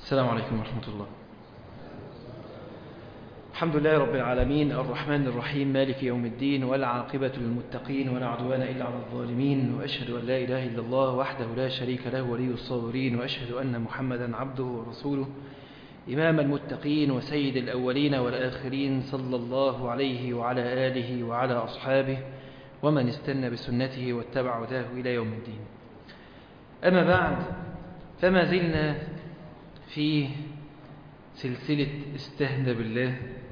السلام عليكم ورحمة الله الحمد لله رب العالمين الرحمن الرحيم مالك يوم الدين والعاقبة للمتقين ولا عدوان إلا على الظالمين وأشهد أن لا إله إلا الله وحده لا شريك له ولي الصابرين وأشهد أن محمدا عبده ورسوله إمام المتقين وسيد الأولين والآخرين صلى الله عليه وعلى آله وعلى أصحابه ومن استنى بسنته واتبع هداه إلى يوم الدين أما بعد فما زلنا في سلسلة استهدى بالله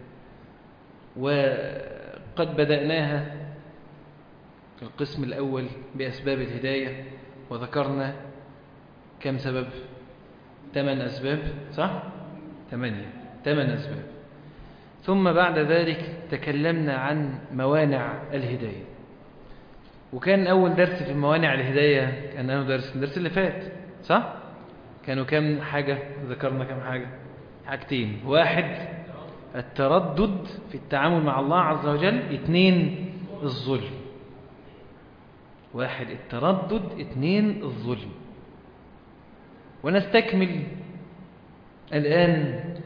وقد بدأناها في القسم الأول بأسباب الهداية وذكرنا كم سبب ثمان أسباب صح؟ ثمانية ثمان أسباب ثم بعد ذلك تكلمنا عن موانع الهداية وكان أول درس في موانع الهداية كان أول درس الدرس اللي فات صح؟ كانوا كم حاجة ذكرنا كم حاجة حاجتين واحد التردد في التعامل مع الله عز وجل اثنين الظلم واحد التردد اثنين الظلم ونستكمل الآن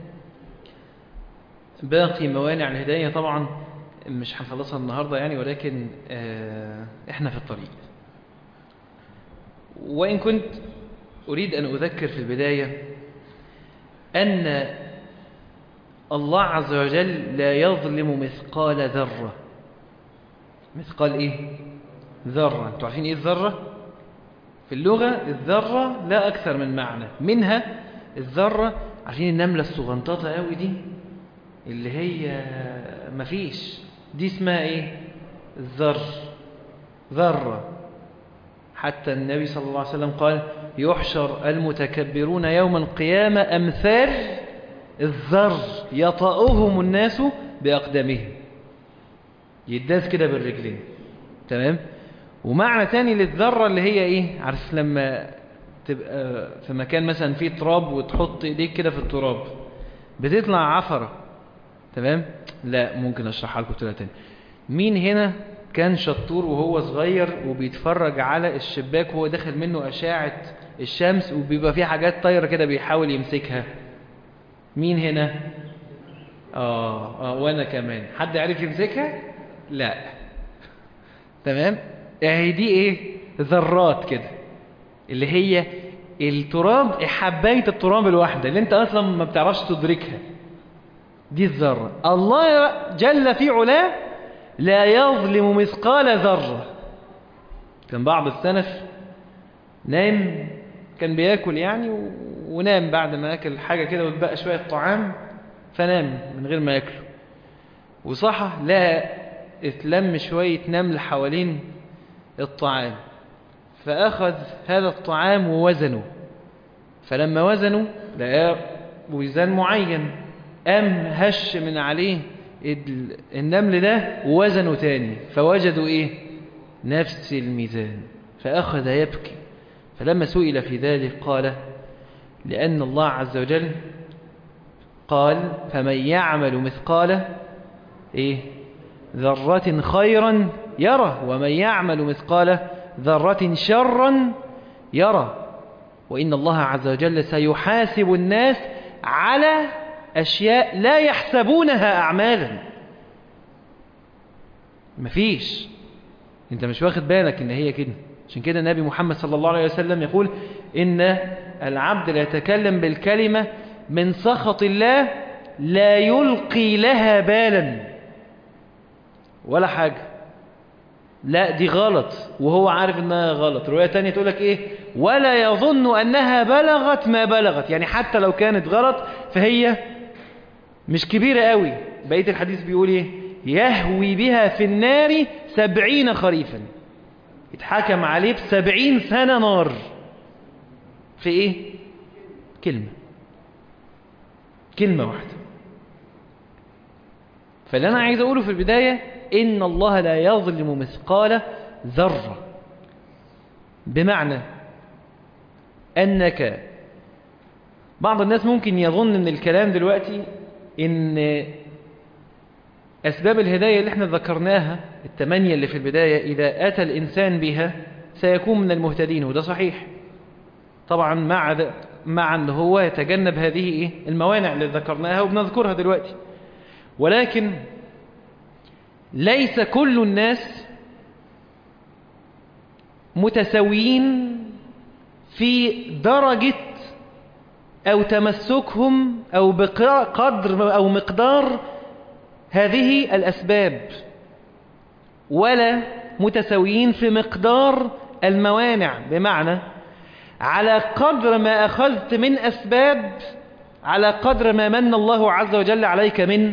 باقي موانع الهداية طبعا مش هنخلصها النهاردة يعني ولكن احنا في الطريق وإن كنت أريد أن أذكر في البداية أن الله عز وجل لا يظلم مثقال ذرة مثقال إيه؟ ذرة أنتوا عارفين إيه الذرة؟ في اللغة الذرة لا أكثر من معنى منها الذرة عارفين النملة الصغنطاطة قوي دي اللي هي مفيش دي اسمها إيه؟ الذر ذرة حتى النبي صلى الله عليه وسلم قال يحشر المتكبرون يوم القيامة أمثال الذر يطأهم الناس بأقدامهم يداس كده بالرجلين تمام ومعنى تاني للذرة اللي هي ايه عارف لما تبقى في مكان مثلا فيه تراب وتحط ايديك كده في التراب بتطلع عفرة تمام لا ممكن اشرحها لكم بطريقه تاني مين هنا كان شطور وهو صغير وبيتفرج على الشباك وهو داخل منه أشعة الشمس وبيبقى فيه حاجات طايرة كده بيحاول يمسكها مين هنا آه, آه وأنا كمان حد عارف يمسكها لا تمام اهي دي ايه ذرات كده اللي هي التراب حباية التراب الواحدة اللي انت اصلا ما بتعرفش تدركها دي الذرة الله جل في علاه لا يظلم مثقال ذرة كان بعض السنف نايم كان بياكل يعني ونام بعد ما أكل حاجة كده وتبقى شوية طعام فنام من غير ما يأكله وصحى لا اتلم شوية نمل حوالين الطعام فأخذ هذا الطعام ووزنه فلما وزنه لقاه وزن معين قام هش من عليه النمل ده وزنه تاني فوجدوا ايه نفس الميزان فأخذ يبكي فلما سئل في ذلك قال لأن الله عز وجل قال فمن يعمل مثقال إيه ذرة خيرا يره ومن يعمل مثقال ذرة شرا يره وإن الله عز وجل سيحاسب الناس على أشياء لا يحسبونها أعمالا مفيش انت مش واخد بالك ان هي كده عشان كده النبي محمد صلى الله عليه وسلم يقول إن العبد لا يتكلم بالكلمة من سخط الله لا يلقي لها بالا ولا حاجة لا دي غلط وهو عارف انها غلط رواية تانية تقولك ايه ولا يظن انها بلغت ما بلغت يعني حتى لو كانت غلط فهي مش كبيرة قوي بقية الحديث بيقول ايه يهوي بها في النار سبعين خريفا اتحكم عليه بسبعين سنة نار في ايه كلمة كلمة واحدة فاللي انا عايز اقوله في البداية ان الله لا يظلم مثقال ذرة بمعنى انك بعض الناس ممكن يظن ان الكلام دلوقتي ان أسباب الهداية اللي احنا ذكرناها التمانية اللي في البداية إذا أتى الإنسان بها سيكون من المهتدين وده صحيح طبعا مع مع أن هو يتجنب هذه إيه؟ الموانع اللي ذكرناها وبنذكرها دلوقتي ولكن ليس كل الناس متساويين في درجة أو تمسكهم أو بقدر أو مقدار هذه الأسباب ولا متساويين في مقدار الموانع بمعنى على قدر ما أخذت من أسباب على قدر ما من الله عز وجل عليك من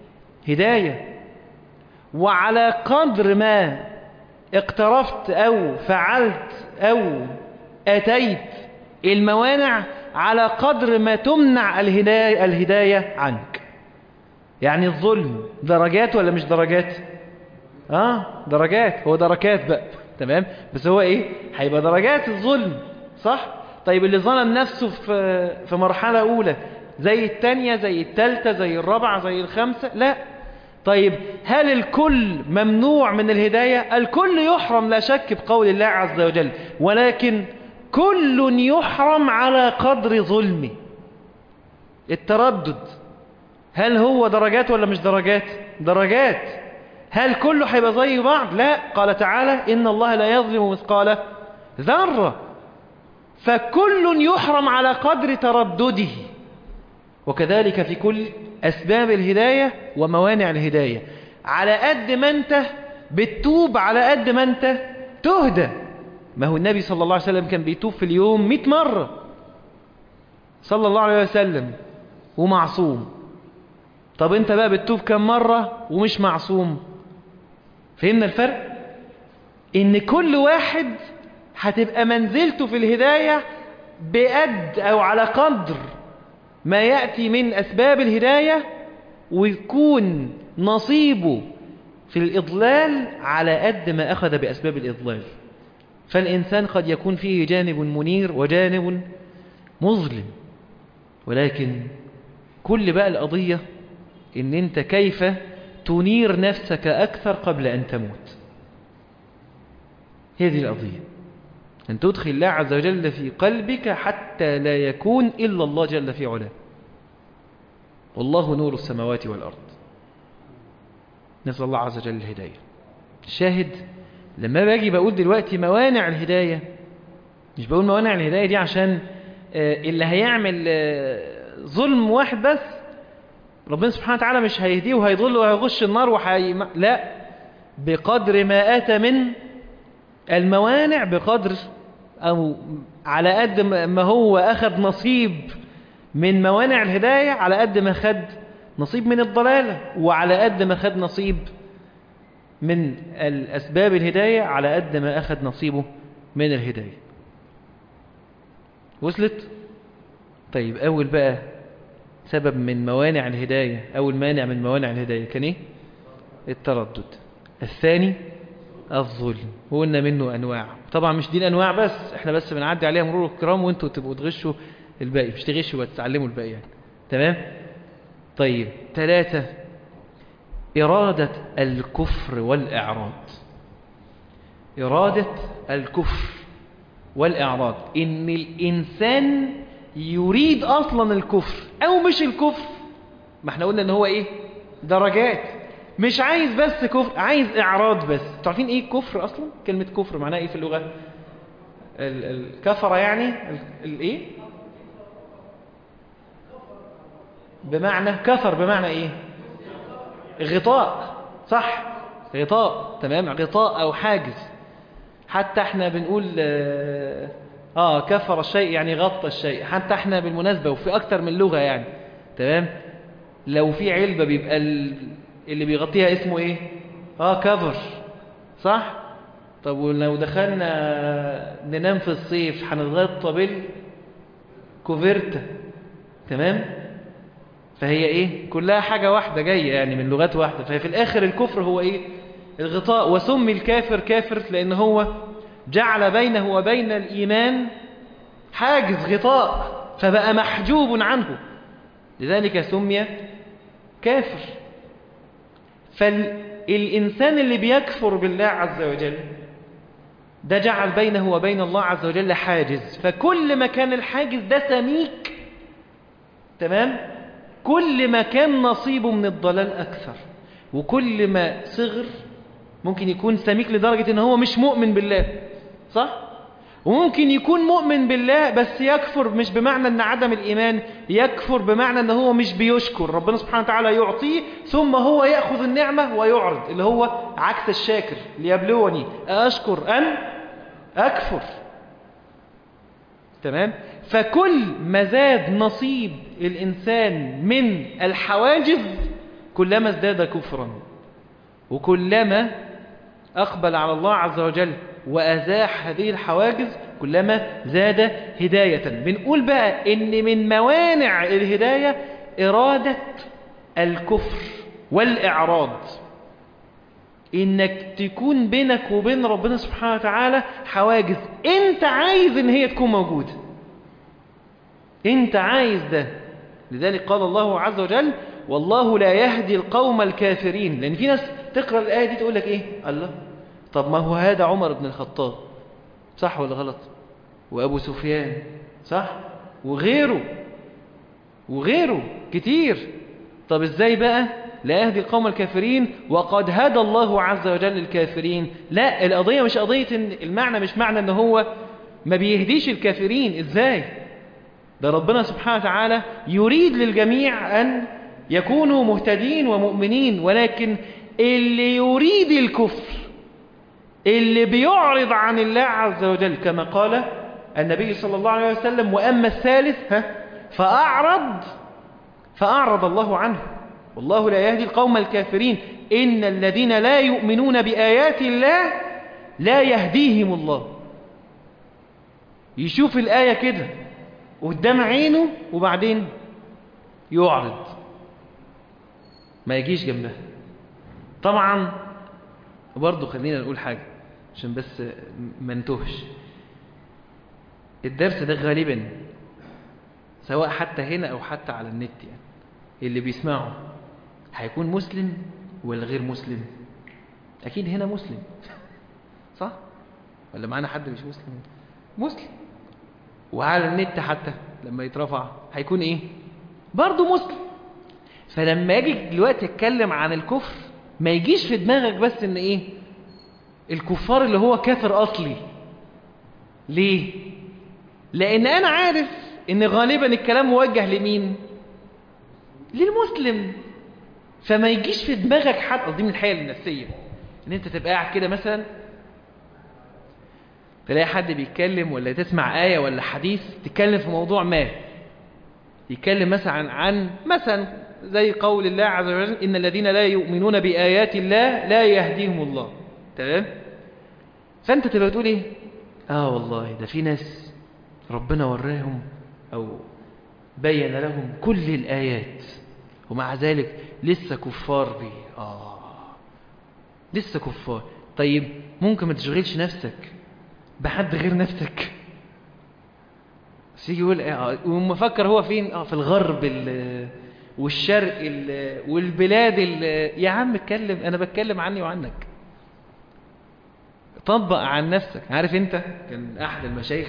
هداية وعلى قدر ما اقترفت أو فعلت أو أتيت الموانع على قدر ما تمنع الهداية, الهداية عنك يعني الظلم درجات ولا مش درجات اه درجات هو دركات بقى تمام بس هو ايه هيبقى درجات الظلم صح طيب اللي ظلم نفسه في في مرحلة أولى زي التانية زي التالتة زي الرابعة زي الخامسة لا طيب هل الكل ممنوع من الهداية الكل يحرم لا شك بقول الله عز وجل ولكن كل يحرم على قدر ظلمه التردد هل هو درجات ولا مش درجات درجات هل كله هيبقى زي بعض لا قال تعالى إن الله لا يظلم مثقال ذرة فكل يحرم على قدر تردده وكذلك في كل أسباب الهداية وموانع الهداية على قد ما أنت بتتوب على قد ما أنت تهدى ما هو النبي صلى الله عليه وسلم كان بيتوب في اليوم مئة مرة صلى الله عليه وسلم ومعصوم طب انت بقى بتتوب كم مرة ومش معصوم فهمنا الفرق ان كل واحد هتبقى منزلته في الهداية بقد او على قدر ما يأتي من أسباب الهداية ويكون نصيبه في الإضلال على قد ما أخذ بأسباب الإضلال فالإنسان قد يكون فيه جانب منير وجانب مظلم ولكن كل بقى القضية إن أنت كيف تنير نفسك أكثر قبل أن تموت هذه القضية أن تدخل الله عز وجل في قلبك حتى لا يكون إلا الله جل في علاه والله نور السماوات والأرض نسأل الله عز وجل الهداية الشاهد لما باجي بقول دلوقتي موانع الهداية مش بقول موانع الهداية دي عشان اللي هيعمل ظلم واحد بس ربنا سبحانه وتعالى مش هيهديه وهيضل وهيغش النار وحي... لا بقدر ما أتى من الموانع بقدر أو على قد ما هو أخذ نصيب من موانع الهداية على قد ما خد نصيب من الضلالة وعلى قد ما خد نصيب من الأسباب الهداية على قد ما أخذ نصيبه من الهداية وصلت؟ طيب أول بقى سبب من موانع الهداية أول مانع من موانع الهداية كان إيه؟ التردد الثاني الظلم وقلنا منه أنواع طبعا مش دي الأنواع بس احنا بس بنعدي عليها مرور الكرام وانتوا تبقوا تغشوا الباقي مش تغشوا وتتعلموا الباقي يعني تمام طيب ثلاثة إرادة الكفر والإعراض إرادة الكفر والإعراض إن الإنسان يريد أصلا الكفر أو مش الكفر ما احنا قلنا إن هو إيه درجات مش عايز بس كفر عايز إعراض بس تعرفين إيه كفر أصلا كلمة كفر معناها إيه في اللغة الكفر يعني الإيه بمعنى كفر بمعنى إيه غطاء صح غطاء تمام غطاء أو حاجز حتى احنا بنقول آه كفر الشيء يعني غطى الشيء حتى احنا بالمناسبة وفي أكتر من لغة يعني تمام لو في علبة بيبقى اللي بيغطيها اسمه ايه اه كفر صح طب ولو دخلنا ننام في الصيف هنتغطى بالكوفيرتا تمام فهي ايه كلها حاجة واحدة جاية يعني من لغات واحدة فهي في الاخر الكفر هو ايه الغطاء وسمي الكافر كافر لان هو جعل بينه وبين الايمان حاجز غطاء فبقى محجوب عنه لذلك سمي كافر فالإنسان اللي بيكفر بالله عز وجل ده جعل بينه وبين الله عز وجل حاجز فكل ما كان الحاجز ده سميك تمام كل ما كان نصيبه من الضلال أكثر وكل ما صغر ممكن يكون سميك لدرجة ان هو مش مؤمن بالله صح؟ وممكن يكون مؤمن بالله بس يكفر مش بمعنى ان عدم الايمان يكفر بمعنى ان هو مش بيشكر ربنا سبحانه وتعالى يعطيه ثم هو يأخذ النعمة ويعرض اللي هو عكس الشاكر ليبلوني أشكر أم أكفر تمام فكل ما زاد نصيب الإنسان من الحواجز كلما ازداد كفرا وكلما أقبل على الله عز وجل وأزاح هذه الحواجز كلما زاد هداية بنقول بقى إن من موانع الهداية إرادة الكفر والإعراض إنك تكون بينك وبين ربنا سبحانه وتعالى حواجز أنت عايز إن هي تكون موجودة أنت عايز ده لذلك قال الله عز وجل والله لا يهدي القوم الكافرين لأن في ناس تقرأ الآية دي تقول لك إيه الله طب ما هو هذا عمر بن الخطاب صح ولا غلط وأبو سفيان صح وغيره وغيره كتير طب ازاي بقى لا يهدي القوم الكافرين وقد هدى الله عز وجل الكافرين لا القضية مش قضية إن المعنى مش معنى ان هو ما بيهديش الكافرين ازاي ده ربنا سبحانه وتعالى يريد للجميع أن يكونوا مهتدين ومؤمنين ولكن اللي يريد الكفر اللي بيعرض عن الله عز وجل كما قال النبي صلى الله عليه وسلم وأما الثالث ها فأعرض فأعرض الله عنه والله لا يهدي القوم الكافرين إن الذين لا يؤمنون بآيات الله لا يهديهم الله يشوف الآية كده قدام عينه وبعدين يعرض ما يجيش جنبها طبعا برضه خلينا نقول حاجة عشان بس ما نتوهش الدرس ده غالبا سواء حتى هنا أو حتى على النت يعني اللي بيسمعه هيكون مسلم ولا غير مسلم أكيد هنا مسلم صح؟ ولا معانا حد مش مسلم مسلم وعلى النت حتى لما يترفع هيكون ايه برضه مسلم فلما اجي دلوقتي اتكلم عن الكفر ما يجيش في دماغك بس ان ايه الكفار اللي هو كافر اصلي ليه لان انا عارف ان غالبا الكلام موجه لمين للمسلم فما يجيش في دماغك حد قصدي من الحياه النفسيه ان انت تبقى قاعد كده مثلا تلاقي حد بيتكلم ولا تسمع آية ولا حديث تتكلم في موضوع ما يتكلم مثلا عن مثلا زي قول الله عز وجل إن الذين لا يؤمنون بآيات الله لا يهديهم الله تمام فأنت تبقى تقول إيه آه والله ده في ناس ربنا وراهم أو بين لهم كل الآيات ومع ذلك لسه كفار بيه آه لسه كفار طيب ممكن ما تشغلش نفسك بحد غير نفسك بس يجي يقول اه ومفكر هو فين اه في الغرب ال والشرق ال والبلاد ال يا عم اتكلم انا بتكلم عني وعنك طبق عن نفسك عارف انت كان احد المشايخ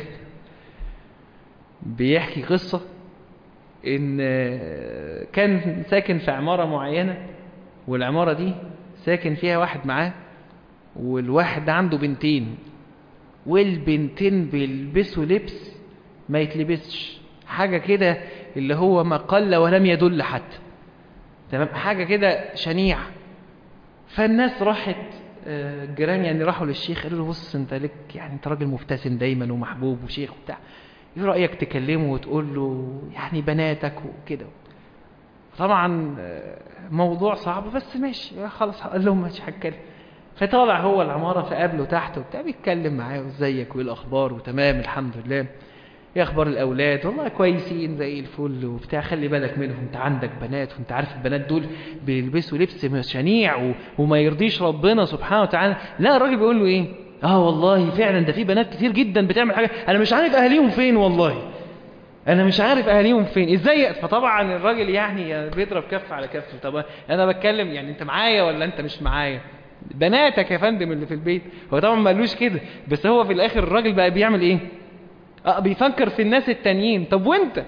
بيحكي قصة ان كان ساكن في عمارة معينة والعمارة دي ساكن فيها واحد معاه والواحد ده عنده بنتين والبنتين بيلبسوا لبس ما يتلبسش حاجة كده اللي هو ما قل ولم يدل حتى تمام حاجة كده شنيع فالناس راحت الجيران يعني راحوا للشيخ قالوا له بص انت لك يعني انت راجل مبتسم دايما ومحبوب وشيخ وبتاع ايه رأيك تكلمه وتقول له يعني بناتك وكده طبعا موضوع صعب بس ماشي خلاص قال لهم ماشي هتكلم فطالع هو العمارة فقابله تحت وبتاع بيتكلم معاه وازيك وايه الاخبار وتمام الحمد لله ايه اخبار الاولاد والله كويسين زي الفل وبتاع خلي بالك منهم انت عندك بنات وانت عارف البنات دول بيلبسوا لبس شنيع و... وما يرضيش ربنا سبحانه وتعالى لا الراجل بيقول له ايه اه والله فعلا ده في بنات كتير جدا بتعمل حاجه انا مش عارف اهاليهم فين والله انا مش عارف اهاليهم فين ازاي فطبعا الراجل يعني بيضرب كف على كف طب انا بتكلم يعني انت معايا ولا انت مش معايا بناتك يا فندم اللي في البيت هو طبعا ما قالوش كده بس هو في الاخر الراجل بقى بيعمل ايه اه بيفكر في الناس التانيين طب وانت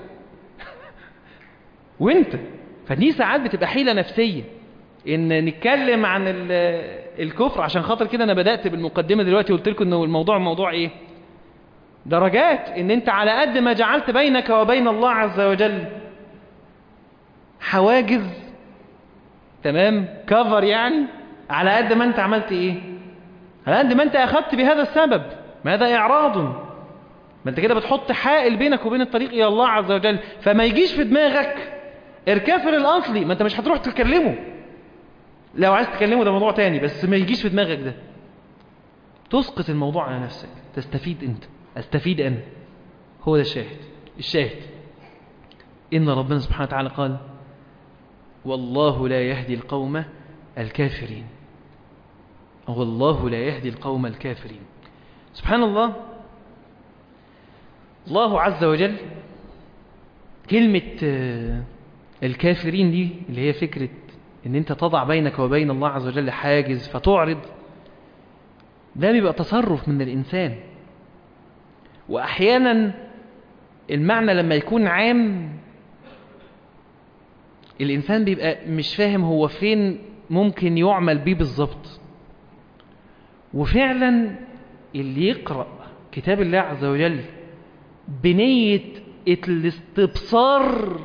وانت فدي ساعات بتبقى حيلة نفسية ان نتكلم عن الكفر عشان خاطر كده انا بدأت بالمقدمة دلوقتي قلت لكم انه الموضوع موضوع ايه درجات ان انت على قد ما جعلت بينك وبين الله عز وجل حواجز تمام كفر يعني على قد ما انت عملت ايه على قد ما انت اخذت بهذا السبب ما هذا اعراض ما انت كده بتحط حائل بينك وبين الطريق الى الله عز وجل فما يجيش في دماغك الكافر الاصلي ما انت مش هتروح تكلمه لو عايز تكلمه ده موضوع تاني بس ما يجيش في دماغك ده تسقط الموضوع على نفسك تستفيد انت استفيد انا هو ده الشاهد الشاهد ان ربنا سبحانه وتعالى قال والله لا يهدي القوم الكافرين والله لا يهدي القوم الكافرين سبحان الله الله عز وجل كلمة الكافرين دي اللي هي فكرة ان انت تضع بينك وبين الله عز وجل حاجز فتعرض ده بيبقى تصرف من الإنسان وأحيانا المعنى لما يكون عام الإنسان بيبقى مش فاهم هو فين ممكن يعمل بيه بالظبط وفعلا اللي يقرأ كتاب الله عز وجل بنية الاستبصار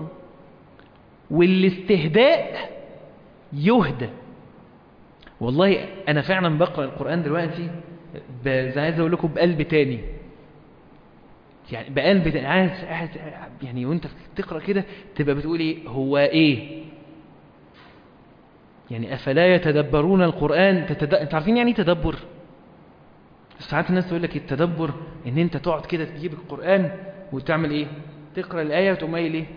والاستهداء يهدى والله أنا فعلا بقرأ القرآن دلوقتي عايز أقول لكم بقلب تاني يعني بقلب تاني عايز يعني وانت تقرأ كده تبقى بتقول ايه هو ايه يعني أفلا يتدبرون القرآن تتد... انت عارفين يعني تدبر ساعات الناس تقول لك التدبر ان انت تقعد كده تجيب القرآن وتعمل ايه تقرأ الآية وتقوم قايل ايه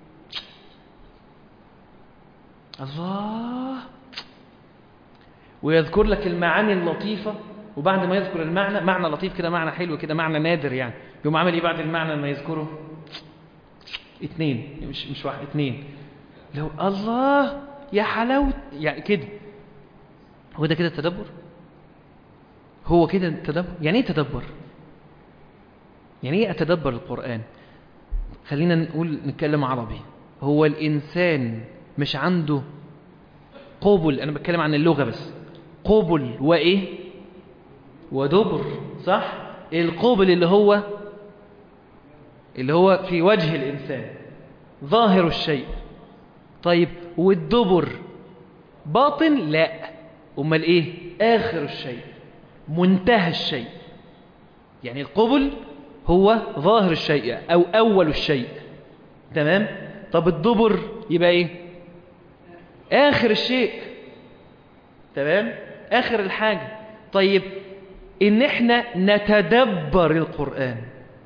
الله ويذكر لك المعاني اللطيفة وبعد ما يذكر المعنى معنى لطيف كده معنى حلو كده معنى نادر يعني يقوم عامل ايه بعد المعنى ما يذكره اتنين مش مش واحد اتنين لو الله يا حلاوة يعني كده هو ده كده التدبر هو كده التدبر يعني ايه تدبر يعني ايه اتدبر القرآن خلينا نقول نتكلم عربي هو الإنسان مش عنده قبل أنا بتكلم عن اللغة بس قبل وإيه ودبر صح القبل اللي هو اللي هو في وجه الإنسان ظاهر الشيء طيب والدبر باطن لا أمال إيه آخر الشيء منتهى الشيء يعني القبل هو ظاهر الشيء أو أول الشيء تمام طب الدبر يبقى إيه آخر الشيء تمام آخر الحاجة طيب إن إحنا نتدبر القرآن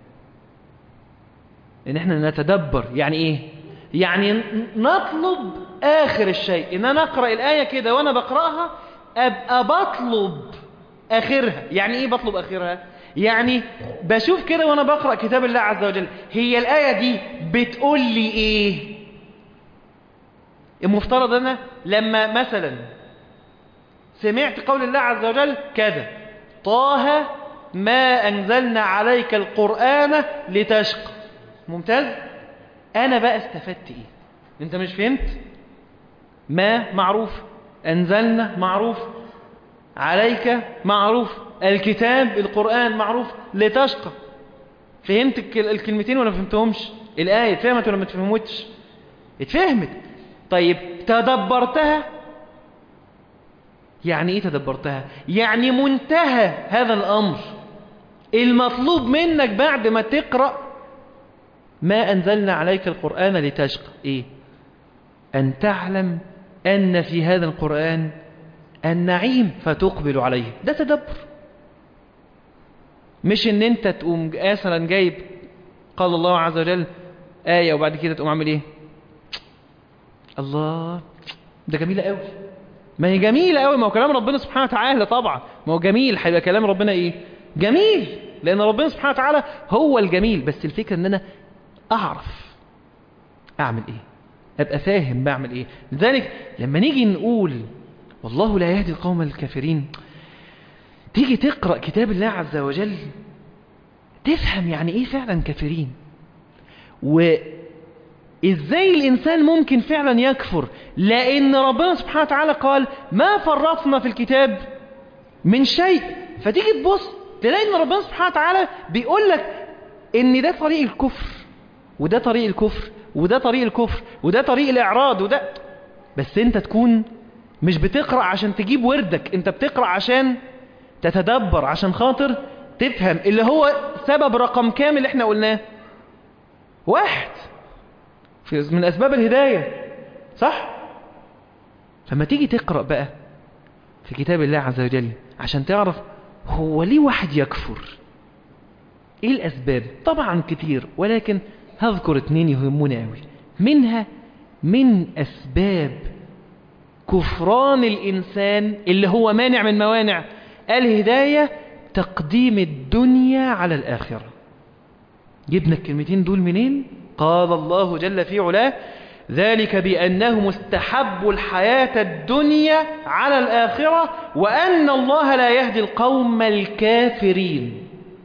إن إحنا نتدبر يعني إيه يعني نطلب آخر الشيء إن أنا أقرأ الآية كده وأنا بقرأها أبقى بطلب آخرها يعني إيه بطلب آخرها يعني بشوف كده وأنا بقرأ كتاب الله عز وجل هي الآية دي بتقول لي إيه المفترض أنا لما مثلا سمعت قول الله عز وجل كذا طه ما أنزلنا عليك القرآن لتشقى ممتاز أنا بقى استفدت إيه أنت مش فهمت ما معروف أنزلنا معروف عليك معروف الكتاب القرآن معروف لتشقى فهمت الكلمتين ولا فهمتهمش الآية اتفهمت ولا ما اتفهمتش اتفهمت طيب تدبرتها يعني ايه تدبرتها يعني منتهى هذا الامر المطلوب منك بعد ما تقرأ ما انزلنا عليك القرآن لتشقى ايه ان تعلم ان في هذا القرآن النعيم فتقبل عليه ده تدبر مش ان انت تقوم مثلا جايب قال الله عز وجل آية وبعد كده تقوم عامل ايه الله ده جميلة قوي ما هي جميلة قوي ما هو كلام ربنا سبحانه وتعالى طبعا ما هو جميل هيبقى كلام ربنا ايه جميل لان ربنا سبحانه وتعالى هو الجميل بس الفكرة ان انا اعرف اعمل ايه ابقى فاهم بعمل ايه لذلك لما نيجي نقول والله لا يهدي القوم الكافرين تيجي تقرأ كتاب الله عز وجل تفهم يعني ايه فعلا كافرين وازاي الانسان ممكن فعلا يكفر لان ربنا سبحانه وتعالى قال ما فرطنا في الكتاب من شيء فتيجي تبص تلاقي ان ربنا سبحانه وتعالى بيقول لك ان ده طريق الكفر وده طريق الكفر وده طريق الكفر وده طريق الاعراض وده بس انت تكون مش بتقرأ عشان تجيب وردك انت بتقرأ عشان تتدبر عشان خاطر تفهم اللي هو سبب رقم كام اللي احنا قلناه واحد في من اسباب الهداية صح فما تيجي تقرأ بقى في كتاب الله عز وجل عشان تعرف هو ليه واحد يكفر ايه الاسباب طبعا كتير ولكن هذكر اتنين يهموني قوي منها من اسباب كفران الانسان اللي هو مانع من موانع الهداية تقديم الدنيا على الآخرة جبنا الكلمتين دول منين قال الله جل في علاه ذلك بأنهم استحبوا الحياة الدنيا على الآخرة وأن الله لا يهدي القوم الكافرين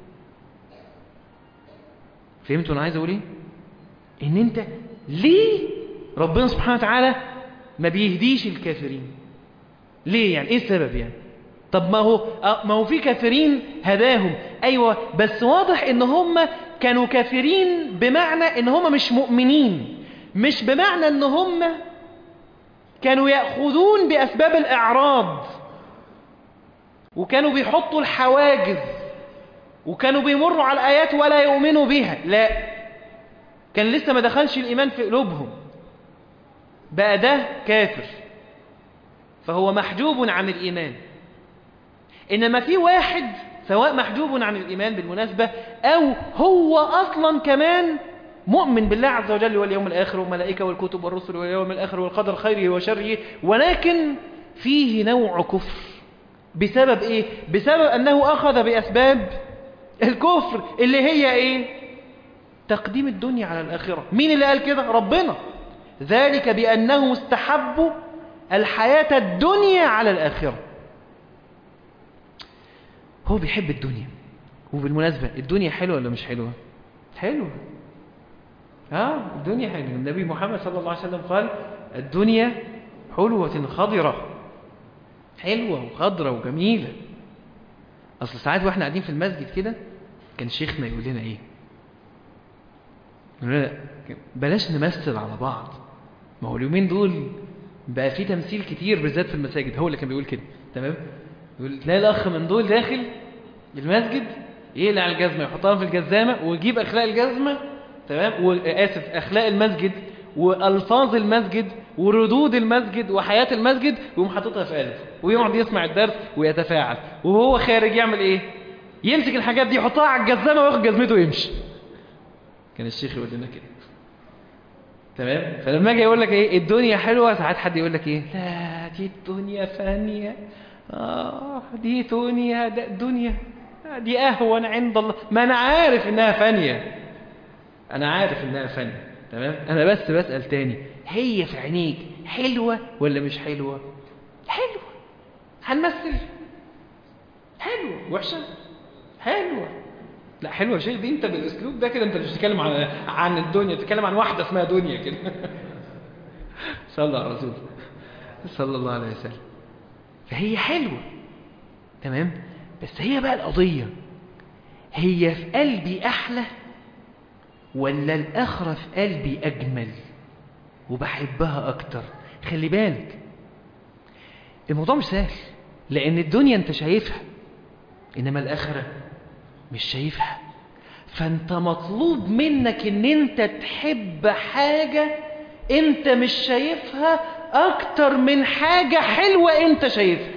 فهمتوا أنا عايز أقول إيه إن أنت ليه ربنا سبحانه وتعالى ما بيهديش الكافرين ليه يعني إيه السبب يعني طب ما هو ما هو في كافرين هداهم ايوه بس واضح ان هم كانوا كافرين بمعنى ان هم مش مؤمنين مش بمعنى ان هم كانوا ياخذون باسباب الاعراض وكانوا بيحطوا الحواجز وكانوا بيمروا على الايات ولا يؤمنوا بها لا كان لسه ما دخلش الايمان في قلوبهم بقى ده كافر فهو محجوب عن الايمان إنما في واحد سواء محجوب عن الإيمان بالمناسبة أو هو أصلا كمان مؤمن بالله عز وجل واليوم الآخر والملائكة والكتب والرسل واليوم الآخر والقدر خيره وشره ولكن فيه نوع كفر بسبب إيه؟ بسبب أنه أخذ بأسباب الكفر اللي هي إيه؟ تقديم الدنيا على الآخرة مين اللي قال كده؟ ربنا ذلك بأنه استحبوا الحياة الدنيا على الآخرة هو بيحب الدنيا وبالمناسبة الدنيا حلوة ولا مش حلوة حلوة اه الدنيا حلوة النبي محمد صلى الله عليه وسلم قال الدنيا حلوة خضرة حلوة وخضرة وجميلة أصل ساعات واحنا قاعدين في المسجد كده كان شيخنا يقول لنا ايه يقول لنا بلاش نمثل على بعض ما هو اليومين دول بقى في تمثيل كتير بالذات في المساجد هو اللي كان بيقول كده تمام يقول تلاقي الاخ من دول داخل المسجد يقلع الجزمه يحطها في الجزامه ويجيب اخلاق الجزمه تمام واسف اخلاق المسجد والفاظ المسجد وردود المسجد وحياه المسجد ويقوم حاططها في قلبه ويقعد يسمع الدرس ويتفاعل وهو خارج يعمل ايه يمسك الحاجات دي يحطها على الجزامه وياخد جزمته ويمشي كان الشيخ يقول لنا كده تمام فلما اجي اقول لك ايه الدنيا حلوه ساعات حد يقول لك ايه لا دي الدنيا فانيه آه دي دنيا ده دنيا دي أهون عند الله ما أنا عارف إنها فانية أنا عارف إنها فانية تمام أنا بس بسأل تاني هي في عينيك حلوة ولا مش حلوة حلوة هنمثل حلوة وحشة حلوة لا حلوة شيء دي انت بالاسلوب ده كده انت مش بتتكلم عن عن الدنيا بتتكلم عن واحدة اسمها دنيا كده صلى الله على رسول صلى الله عليه وسلم فهي حلوة تمام بس هي بقى القضية هي في قلبي أحلى ولا الآخرة في قلبي أجمل وبحبها أكتر خلي بالك الموضوع مش سهل لأن الدنيا أنت شايفها إنما الآخرة مش شايفها فأنت مطلوب منك إن أنت تحب حاجة أنت مش شايفها أكتر من حاجة حلوة أنت شايفها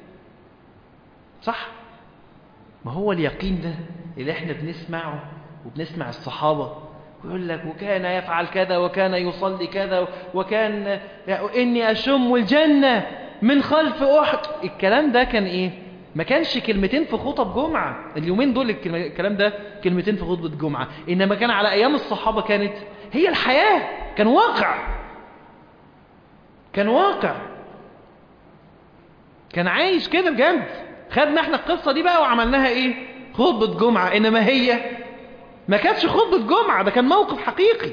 صح؟ ما هو اليقين ده اللي احنا بنسمعه وبنسمع الصحابة ويقول لك وكان يفعل كذا وكان يصلي كذا وكان إني أشم الجنة من خلف أحد الكلام ده كان إيه؟ ما كانش كلمتين في خطب جمعة اليومين دول الكلام ده كلمتين في خطبة جمعة إنما كان على أيام الصحابة كانت هي الحياة كان واقع كان واقع كان عايش كده بجد خدنا احنا القصة دي بقى وعملناها ايه خطبة جمعة انما هي ما كانتش خطبة جمعة ده كان موقف حقيقي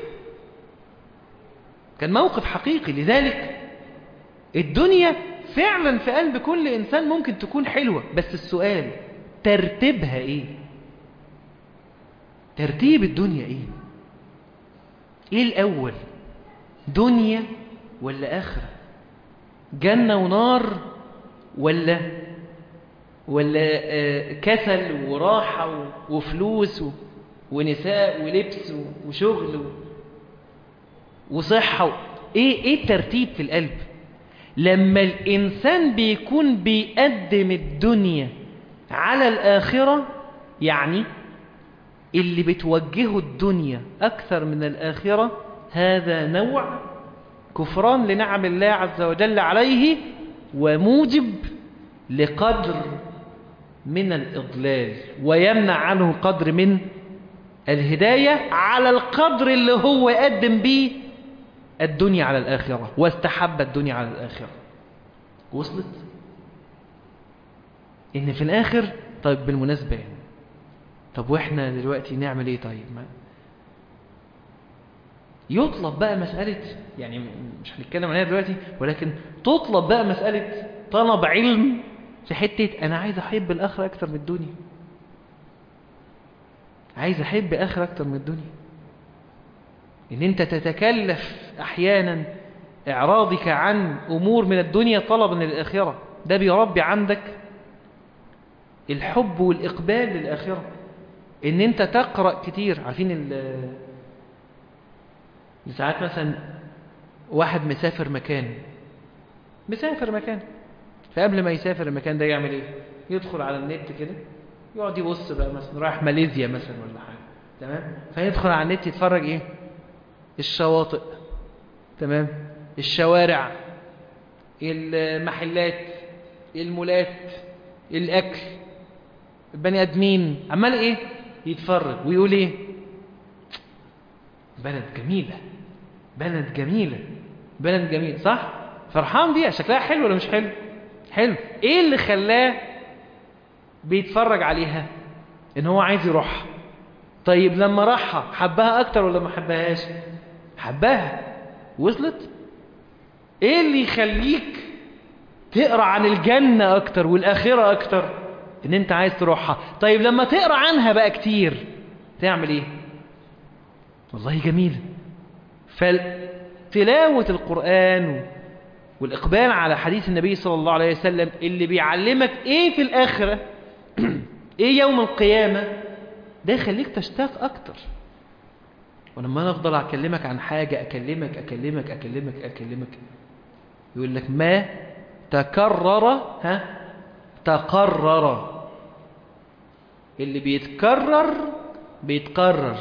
كان موقف حقيقي لذلك الدنيا فعلا في قلب كل انسان ممكن تكون حلوة بس السؤال ترتيبها ايه ترتيب الدنيا ايه ايه الاول دنيا ولا اخره جنة ونار ولا ولا كسل وراحة وفلوس ونساء ولبس وشغل وصحة ايه ايه الترتيب في القلب لما الانسان بيكون بيقدم الدنيا على الاخرة يعني اللي بتوجهه الدنيا اكثر من الاخرة هذا نوع كفران لنعم الله عز وجل عليه وموجب لقدر من الإضلال ويمنع عنه قدر من الهداية على القدر اللي هو قدم به الدنيا على الآخرة واستحب الدنيا على الآخرة وصلت إن في الآخر طيب بالمناسبة يعني طب وإحنا دلوقتي نعمل إيه طيب ما يطلب بقى مسألة يعني مش هنتكلم عليها دلوقتي ولكن تطلب بقى مسألة طلب علم في حتة أنا عايز أحب الآخرة أكتر من الدنيا عايز أحب آخرة أكتر من الدنيا إن أنت تتكلف أحيانا إعراضك عن أمور من الدنيا طلبا للآخرة ده بيربي عندك الحب والإقبال للآخرة إن أنت تقرأ كتير عارفين ساعات مثلا واحد مسافر مكان مسافر مكان فقبل ما يسافر المكان ده يعمل ايه يدخل على النت كده يقعد يبص بقى مثلا رايح ماليزيا مثلا ولا حاجه تمام فيدخل على النت يتفرج ايه الشواطئ تمام الشوارع المحلات المولات الاكل البني ادمين عمال ايه يتفرج ويقول ايه بلد جميله بلد جميله بلد جميل صح فرحان بيها شكلها حلو ولا مش حلو حلو ايه اللي خلاه بيتفرج عليها ان هو عايز يروحها طيب لما راحها حبها اكتر ولا ما حبهاش حبها وصلت ايه اللي يخليك تقرا عن الجنة اكتر والاخرة اكتر ان انت عايز تروحها طيب لما تقرا عنها بقى كتير تعمل ايه والله جميل فتلاوة القرآن والإقبال على حديث النبي صلى الله عليه وسلم اللي بيعلمك إيه في الآخرة إيه يوم القيامة ده يخليك تشتاق أكتر ولما أنا أفضل أكلمك عن حاجة أكلمك أكلمك أكلمك أكلمك يقول لك ما تكرر ها تقرر اللي بيتكرر بيتقرر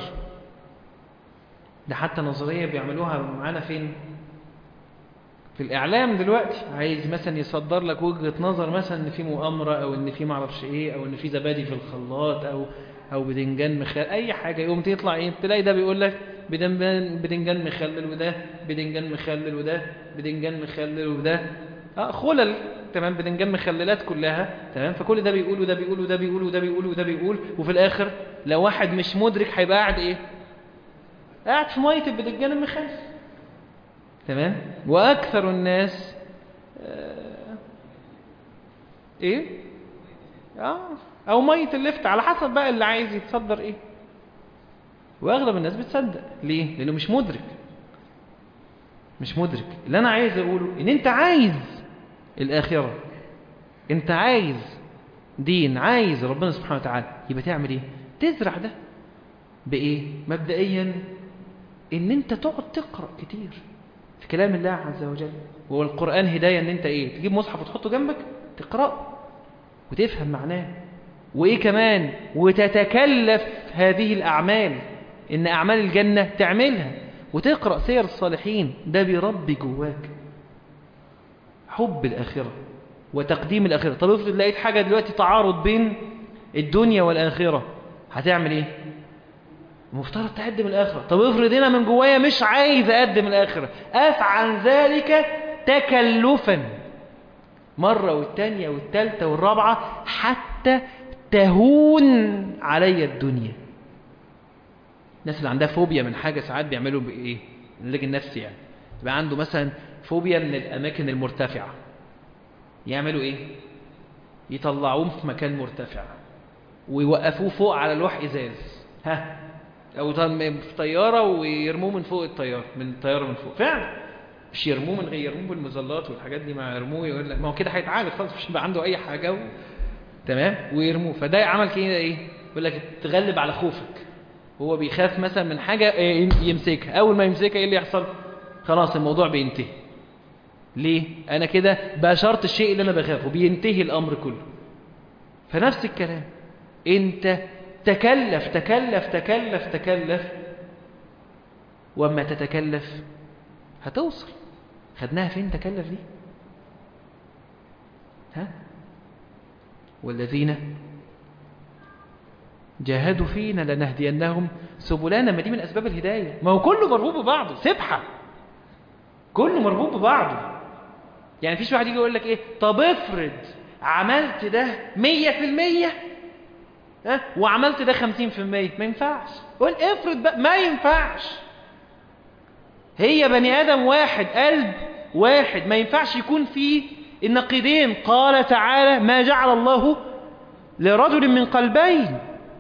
ده حتى نظرية بيعملوها معانا فين في الإعلام دلوقتي عايز مثلا يصدر لك وجهة نظر مثلا إن في مؤامرة أو إن في معرفش إيه أو إن في زبادي في الخلاط أو أو بدنجان مخلل أي حاجة يقوم تطلع إيه تلاقي ده بيقول لك بدنجان مخلل وده بدنجان مخلل وده بدنجان مخلل وده اه خلل تمام بدنجان مخللات كلها تمام فكل ده بيقول وده بيقول وده بيقول وده بيقول وده بيقول وفي الآخر لو واحد مش مدرك هيبقى قاعد إيه قاعد في مية البدنجان المخلل تمام وأكثر الناس آه إيه آه أو مية اللفت على حسب بقى اللي عايز يتصدر إيه وأغلب الناس بتصدق ليه؟ لأنه مش مدرك مش مدرك اللي أنا عايز أقوله إن أنت عايز الآخرة أنت عايز دين عايز ربنا سبحانه وتعالى يبقى تعمل إيه؟ تزرع ده بإيه؟ مبدئيا إن أنت تقعد تقرأ كتير في كلام الله عز وجل وهو القرآن هداية ان انت ايه تجيب مصحف وتحطه جنبك تقرأ وتفهم معناه وايه كمان وتتكلف هذه الأعمال ان أعمال الجنة تعملها وتقرأ سير الصالحين ده بيربي جواك حب الآخرة وتقديم الآخرة طب افرض لقيت حاجة دلوقتي تعارض بين الدنيا والآخرة هتعمل ايه مفترض تقدم الآخرة طب افرض هنا من جوايا مش عايز أقدم الآخرة أفعل ذلك تكلفا مرة والتانية والتالتة والرابعة حتى تهون علي الدنيا الناس اللي عندها فوبيا من حاجة ساعات بيعملوا بإيه العلاج النفسي يعني يبقى عنده مثلا فوبيا من الأماكن المرتفعة يعملوا إيه يطلعوه في مكان مرتفع ويوقفوه فوق على لوح إزاز ها أو في طيارة ويرموه من فوق الطيارة من الطيارة من فوق فعلا مش يرموه من غير يرموه بالمظلات والحاجات دي ما يرموه يقول لك ما هو كده هيتعالج خلاص مش هيبقى عنده أي حاجة و... تمام ويرموه فده عمل كده إيه يقول لك تغلب على خوفك هو بيخاف مثلا من حاجة يمسكها أول ما يمسكها إيه اللي يحصل خلاص الموضوع بينتهي ليه أنا كده بشرط الشيء اللي أنا بخافه بينتهي الأمر كله فنفس الكلام أنت تكلف تكلف تكلف تكلف وأما تتكلف هتوصل خدناها فين تكلف دي ها والذين جاهدوا فينا لنهدينهم سبلنا ما دي من أسباب الهداية ما هو كله مربوط ببعضه سبحة كله مربوط ببعضه يعني فيش واحد يجي يقول لك ايه طب افرض عملت ده مية في المية ها وعملت ده خمسين في المية ما ينفعش قول افرض بقى ما ينفعش هي بني آدم واحد قلب واحد ما ينفعش يكون فيه النقيضين قال تعالى ما جعل الله لرجل من قلبين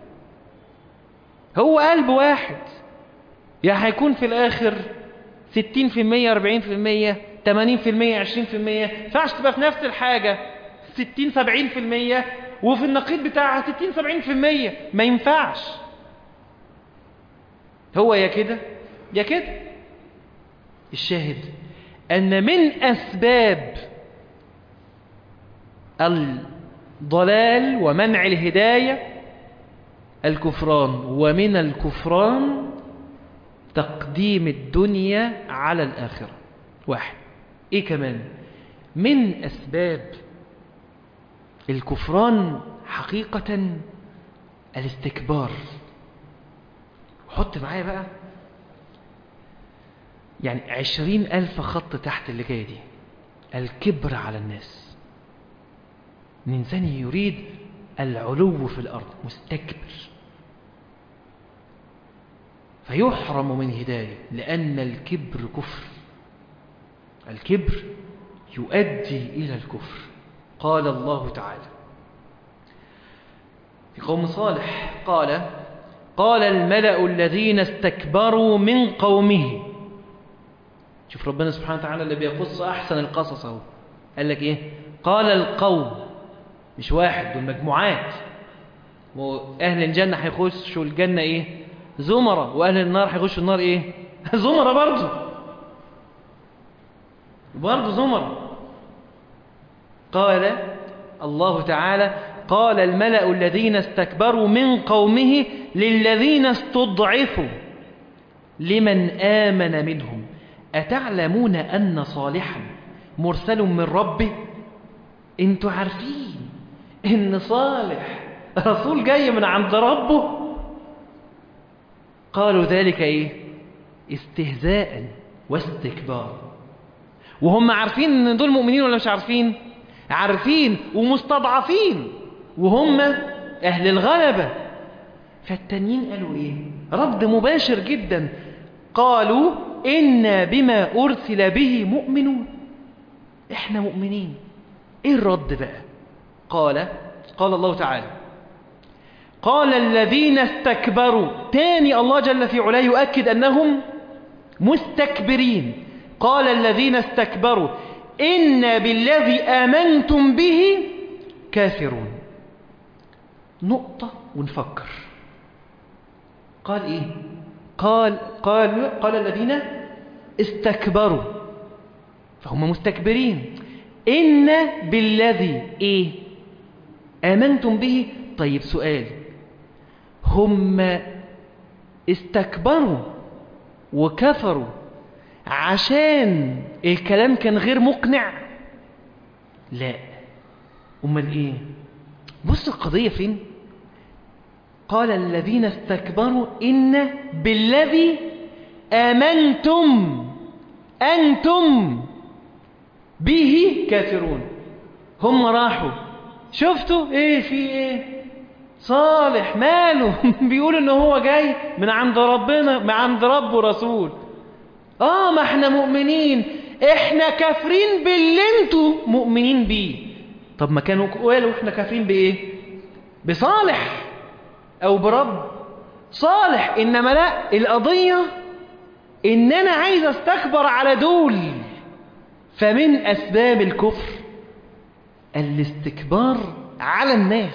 هو قلب واحد يعني هيكون في الآخر ستين في المية أربعين في المية تمانين في المية عشرين في المية فعش تبقى في نفس الحاجة ستين سبعين في المية وفي النقيض بتاعها ستين سبعين في المية ما ينفعش هو يا كده يا كده الشاهد أن من أسباب الضلال ومنع الهداية الكفران ومن الكفران تقديم الدنيا على الآخرة واحد إيه كمان من أسباب الكفران حقيقة الاستكبار وحط معايا بقى يعني عشرين ألف خط تحت اللي جاية دي الكبر على الناس الإنسان يريد العلو في الأرض مستكبر فيحرم من هداية لأن الكبر كفر الكبر يؤدي إلى الكفر قال الله تعالى في قوم صالح قال قال الملأ الذين استكبروا من قومه شوف ربنا سبحانه وتعالى اللي بيقص أحسن القصص اهو قال لك إيه قال القوم مش واحد دول مجموعات وأهل الجنة هيخشوا الجنة إيه زمرة وأهل النار هيخشوا النار إيه زمرة برضه برضه زمرة قال الله تعالى قال الملأ الذين استكبروا من قومه للذين استضعفوا لمن آمن منهم أتعلمون أن صالحا مرسل من ربه انتوا عارفين ان صالح رسول جاي من عند ربه قالوا ذلك ايه استهزاء واستكبار وهم عارفين ان دول مؤمنين ولا مش عارفين عارفين ومستضعفين وهم اهل الغلبة فالتانيين قالوا ايه رد مباشر جدا قالوا إنا بما أرسل به مؤمنون إحنا مؤمنين إيه الرد بقى قال قال الله تعالى قال الذين استكبروا تاني الله جل في علاه يؤكد أنهم مستكبرين قال الذين استكبروا إن بالذي آمنتم به كافرون نقطة ونفكر قال إيه قال قال قال الذين استكبروا فهم مستكبرين إن بالذي إيه آمنتم به طيب سؤال هم استكبروا وكفروا عشان الكلام كان غير مقنع لا امال ايه بص القضية فين قال الذين استكبروا إن بالذي آمنتم أنتم به كافرون هم راحوا شفتوا ايه في ايه صالح ماله بيقول ان هو جاي من عند ربنا من عند رب ورسول اه ما احنا مؤمنين احنا كافرين باللي انتوا مؤمنين بيه طب ما كانوا قالوا احنا كافرين بايه بصالح او برب صالح انما لا القضية ان انا عايز استكبر على دول فمن اسباب الكفر الاستكبار على الناس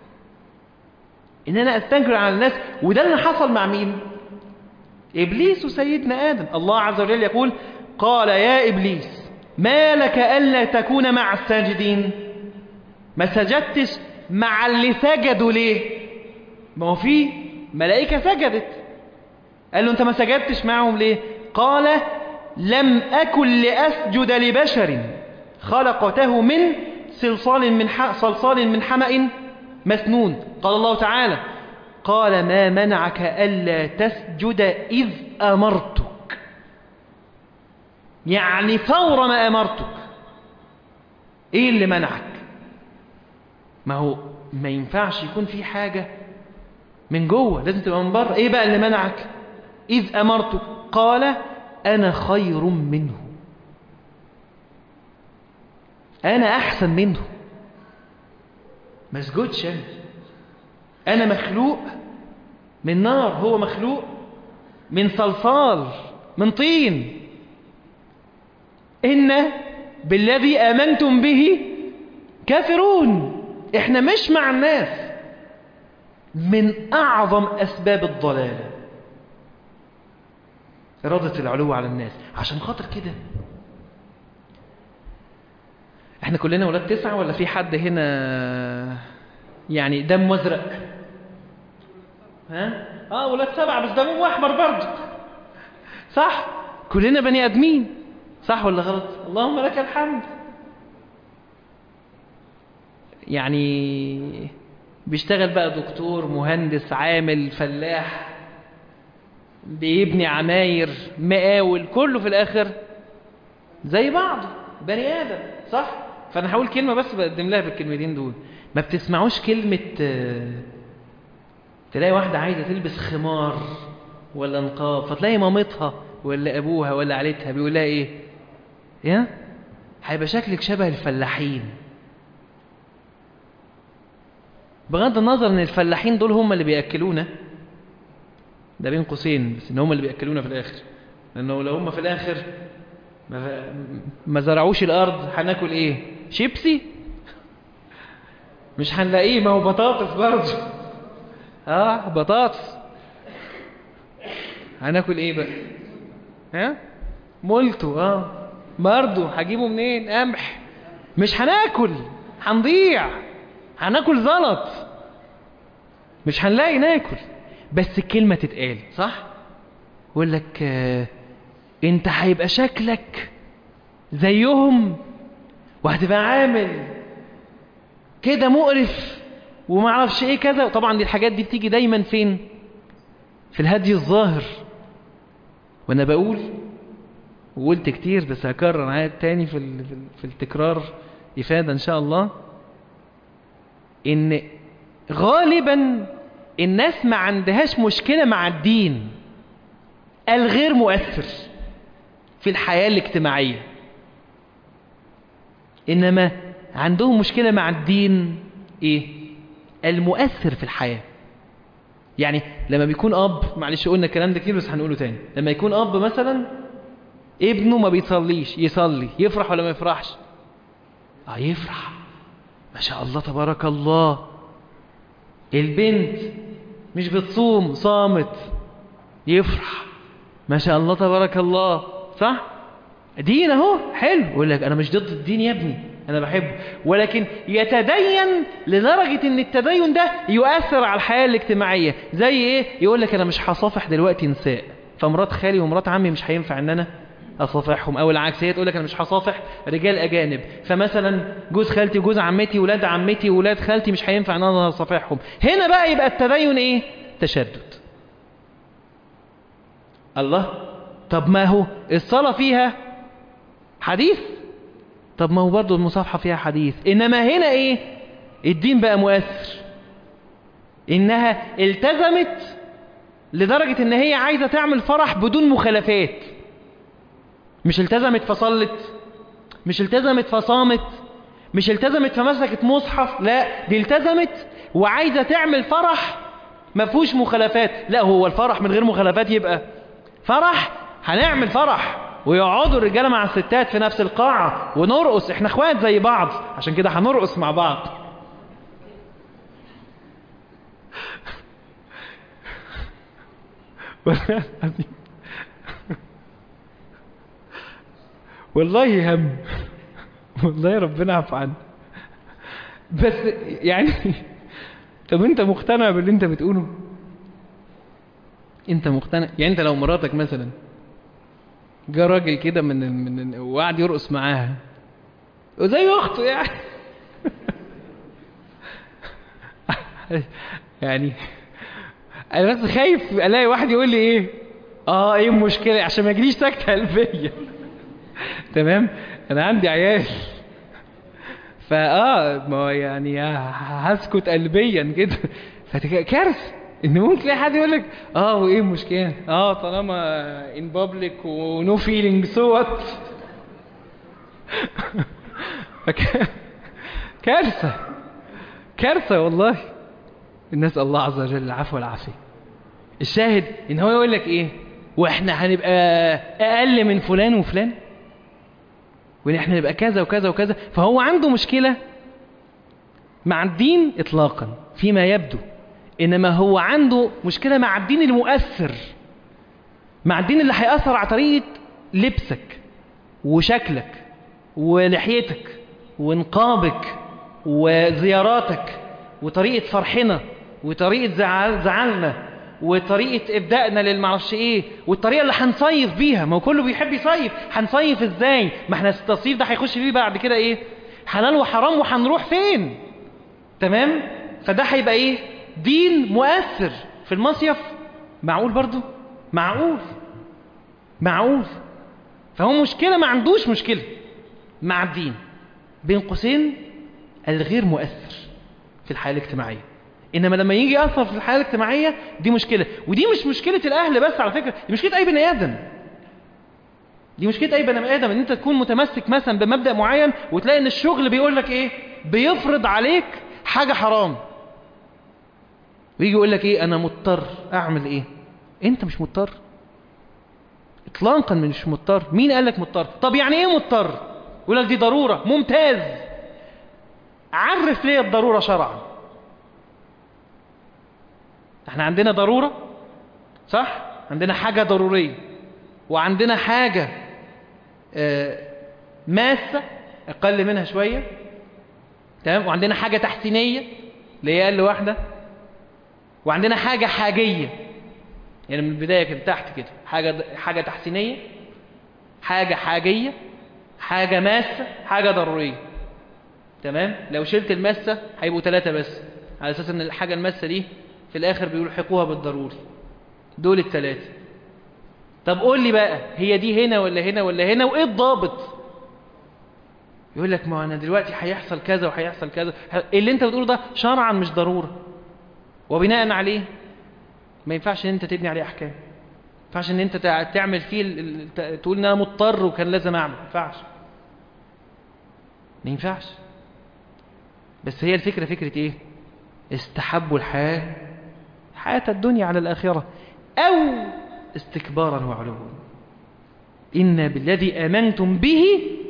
ان انا استنكر على الناس وده اللي حصل مع مين ابليس وسيدنا ادم الله عز وجل يقول قال يا ابليس ما لك الا تكون مع الساجدين ما سجدتش مع اللي سجدوا ليه ما هو في ملائكه سجدت قال له انت ما سجدتش معهم ليه قال لم اكن لاسجد لبشر خلقته من صلصال من ح... صلصال من حمأ مسنون قال الله تعالى قال ما منعك ألا تسجد إذ أمرتك يعني فور ما أمرتك إيه اللي منعك ما هو ما ينفعش يكون في حاجة من جوه لازم تبقى من بره إيه بقى اللي منعك إذ أمرتك قال أنا خير منه أنا أحسن منه ما اسجدش أنا أنا مخلوق من نار هو مخلوق من صلصال من طين إن بالذي آمنتم به كافرون إحنا مش مع الناس من أعظم أسباب الضلال إرادة العلو على الناس عشان خاطر كده احنا كلنا ولاد تسعة ولا في حد هنا يعني دم ازرق ها اه ولاد سبعة بس دمهم احمر برضه صح كلنا بني ادمين صح ولا غلط اللهم لك الحمد يعني بيشتغل بقى دكتور مهندس عامل فلاح بيبني عماير مقاول كله في الاخر زي بعض بني ادم صح فانا هقول كلمه بس بقدم لها بالكلمتين دول ما بتسمعوش كلمه تلاقي واحده عايزه تلبس خمار ولا نقاب فتلاقي مامتها ولا ابوها ولا عيلتها بيقول لها ايه يا هيبقى شكلك شبه الفلاحين بغض النظر ان الفلاحين دول هم اللي بياكلونا ده بين قوسين بس ان هم اللي بياكلونا في الاخر لانه لو هم في الاخر ما, ما زرعوش الارض هناكل ايه شيبسي مش هنلاقيه ما هو بطاطس برضه اه بطاطس هناكل ايه بقى ها مولتو اه برضه هجيبه منين قمح مش هناكل هنضيع هناكل زلط مش هنلاقي ناكل بس الكلمة تتقال صح يقول لك آه انت هيبقى شكلك زيهم وهتبقى عامل كده مقرف وما اعرفش ايه كذا طبعا دي الحاجات دي بتيجي دايما فين في الهدي الظاهر وانا بقول وقلت كتير بس هكرر عاد تاني في في التكرار افاده ان شاء الله ان غالبا الناس ما عندهاش مشكله مع الدين الغير مؤثر في الحياه الاجتماعيه انما عندهم مشكله مع الدين ايه المؤثر في الحياه يعني لما بيكون اب معلش قلنا الكلام ده كتير بس هنقوله تاني لما يكون اب مثلا ابنه ما بيصليش يصلي يفرح ولا ما يفرحش اه يفرح ما شاء الله تبارك الله البنت مش بتصوم صامت يفرح ما شاء الله تبارك الله صح دين اهو حلو يقول لك انا مش ضد الدين يا ابني انا بحبه ولكن يتدين لدرجة ان التدين ده يؤثر على الحياة الاجتماعية زي ايه يقول لك انا مش هصافح دلوقتي نساء فمرات خالي ومرات عمي مش هينفع ان انا اصافحهم او العكس هي تقول لك انا مش هصافح رجال اجانب فمثلا جوز خالتي وجوز عمتي ولاد عمتي ولاد خالتي مش هينفع ان انا اصافحهم هنا بقى يبقى التدين ايه تشدد الله طب ما هو الصلاة فيها حديث طب ما هو برضه المصافحة فيها حديث إنما هنا إيه الدين بقى مؤثر إنها التزمت لدرجة إن هي عايزة تعمل فرح بدون مخالفات مش التزمت فصلت مش التزمت فصامت مش التزمت فمسكت مصحف لا دي التزمت وعايزة تعمل فرح ما فيهوش مخالفات لا هو الفرح من غير مخالفات يبقى فرح هنعمل فرح ويقعدوا الرجاله مع الستات في نفس القاعة ونرقص احنا اخوات زي بعض عشان كده هنرقص مع بعض والله هم والله ربنا عفو عنه بس يعني طب انت مقتنع باللي انت بتقوله انت مقتنع يعني انت لو مراتك مثلا جه راجل كده من من وقعد يرقص معاها وزي اخته يعني يعني انا بس خايف الاقي واحد يقول لي ايه اه ايه المشكله عشان ما يجيليش سكته قلبيه تمام انا عندي عيال فاه ما هو يعني هسكت قلبيا كده فكارثه ان ممكن تلاقي حد يقول لك اه وايه المشكله اه طالما ان بابليك ونو فيلينج سو وات كارثه كارثه والله نسال الله عز وجل العفو والعافيه الشاهد ان هو يقول لك ايه واحنا هنبقى اقل من فلان وفلان وان احنا نبقى كذا وكذا وكذا فهو عنده مشكله مع الدين اطلاقا فيما يبدو انما هو عنده مشكله مع الدين المؤثر مع الدين اللي هيأثر على طريقه لبسك وشكلك ولحيتك ونقابك وزياراتك وطريقه فرحنا وطريقه زعل زعلنا وطريقة إبدائنا للمعرفش إيه والطريقة اللي هنصيف بيها ما هو كله بيحب يصيف هنصيف إزاي ما احنا التصيف ده هيخش فيه بعد كده إيه حلال وحرام وهنروح فين تمام فده هيبقى إيه دين مؤثر في المصيف معقول برضو معقول معقول فهو مشكلة ما عندوش مشكلة مع الدين بين قوسين الغير مؤثر في الحياة الاجتماعية انما لما يجي ياثر في الحياه الاجتماعيه دي مشكله ودي مش مشكله الاهل بس على فكره دي مشكله اي بني ادم دي مشكله اي بني ادم ان انت تكون متمسك مثلا بمبدا معين وتلاقي ان الشغل بيقول لك ايه بيفرض عليك حاجه حرام ويجي يقول لك ايه انا مضطر اعمل ايه انت مش مضطر اطلاقا مش مضطر مين قال لك مضطر طب يعني ايه مضطر يقول لك دي ضروره ممتاز عرف ليه الضروره شرعا احنا عندنا ضرورة صح عندنا حاجة ضرورية وعندنا حاجة اه ماسة أقل منها شوية تمام وعندنا حاجة تحسينية اللي هي أقل واحدة وعندنا حاجة حاجية يعني من البداية كده تحت كده حاجة حاجة تحسينية حاجة حاجية حاجة ماسة حاجة ضرورية تمام لو شلت الماسة هيبقوا ثلاثة بس على أساس أن الحاجة الماسة دي في الآخر بيلحقوها بالضروري دول الثلاثة طب قول لي بقى هي دي هنا ولا هنا ولا هنا وإيه الضابط يقول لك ما أنا دلوقتي هيحصل كذا وهيحصل كذا اللي أنت بتقوله ده شرعا مش ضرورة وبناء عليه ما ينفعش ان انت تبني عليه احكام ما ينفعش ان انت تعمل فيه تقول ان انا مضطر وكان لازم اعمل ما ينفعش ما ينفعش بس هي الفكرة فكرة ايه استحبوا الحياة حياة الدنيا على الآخرة أو استكبارا وعلوا إن بالذي آمنتم به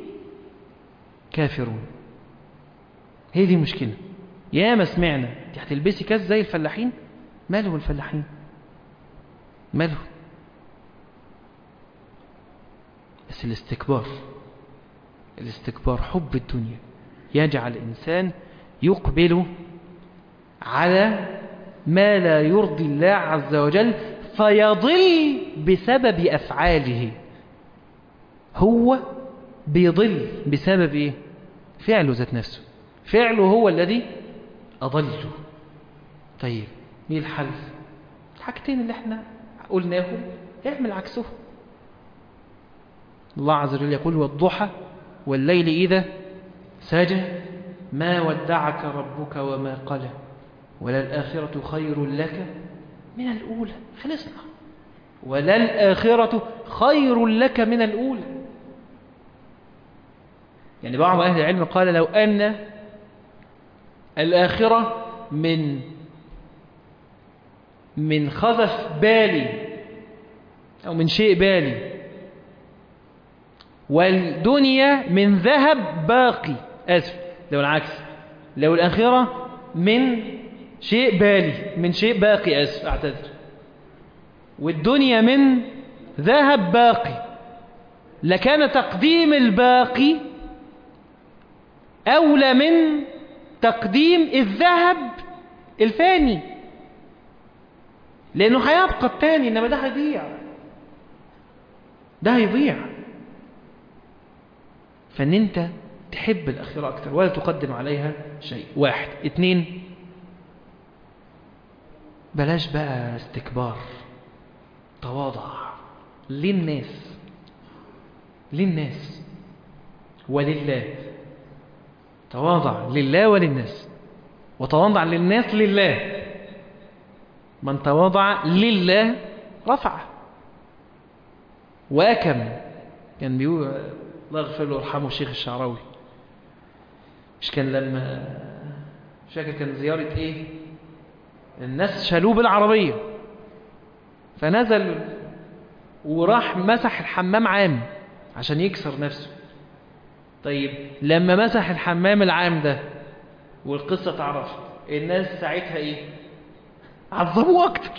كافرون هي دي مشكلة يا ما سمعنا انت هتلبسي كاس زي الفلاحين ماله الفلاحين ماله بس الاستكبار الاستكبار حب الدنيا يجعل الإنسان يقبل على ما لا يرضي الله عز وجل فيضل بسبب أفعاله هو بيضل بسبب إيه؟ فعله ذات نفسه فعله هو الذي أضله طيب ايه الحل الحاجتين اللي احنا قلناهم اعمل عكسهم الله عز وجل يقول والضحى والليل إذا ساجد ما ودعك ربك وما قلى وللآخرة خير لك من الأولى خلصنا وللآخرة خير لك من الأولى يعني بعض أهل العلم قال لو أن الآخرة من من خذف بالي أو من شيء بالي والدنيا من ذهب باقي آسف لو العكس لو الآخرة من شيء بالي من شيء باقي أسف أعتذر والدنيا من ذهب باقي لكان تقديم الباقي أولى من تقديم الذهب الفاني لأنه هيبقى التاني إنما ده هيضيع ده هيضيع فإن أنت تحب الأخيرة أكثر ولا تقدم عليها شيء واحد اتنين بلاش بقى استكبار تواضع للناس للناس ولله تواضع لله وللناس وتواضع للناس لله من تواضع لله رفعه وأكم كان بيقول الله يغفر له ويرحمه الشيخ الشعراوي مش كان لما مش فاكر كان زيارة ايه الناس شالوه بالعربية فنزل وراح مسح الحمام عام عشان يكسر نفسه طيب لما مسح الحمام العام ده والقصة تعرف الناس ساعتها ايه عظموه اكتر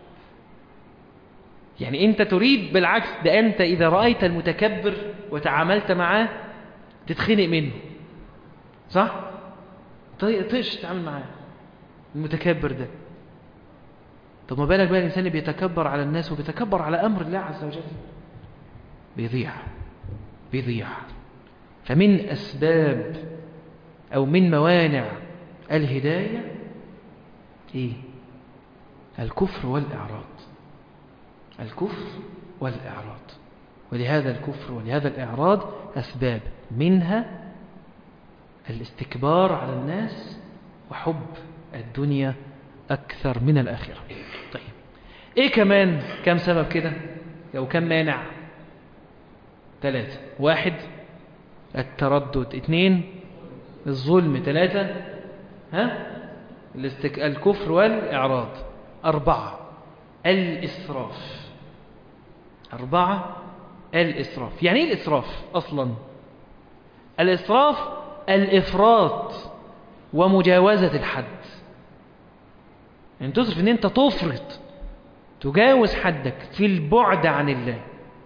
يعني انت تريد بالعكس ده انت اذا رأيت المتكبر وتعاملت معاه تتخنق منه صح طيش تتعامل معاه المتكبر ده طب ما بالك بقى الإنسان اللي بيتكبر على الناس وبيتكبر على أمر الله عز وجل بيضيع بيضيع فمن أسباب أو من موانع الهداية إيه الكفر والإعراض الكفر والإعراض ولهذا الكفر ولهذا الإعراض أسباب منها الاستكبار على الناس وحب الدنيا أكثر من الآخرة طيب إيه كمان كم سبب كده أو كم مانع ثلاثة واحد التردد اثنين الظلم ثلاثة ها الاستك... الكفر والإعراض أربعة الإسراف أربعة الإسراف يعني إيه الإسراف أصلا الإسراف الإفراط ومجاوزة الحد يعني تصرف ان انت تفرط تجاوز حدك في البعد عن الله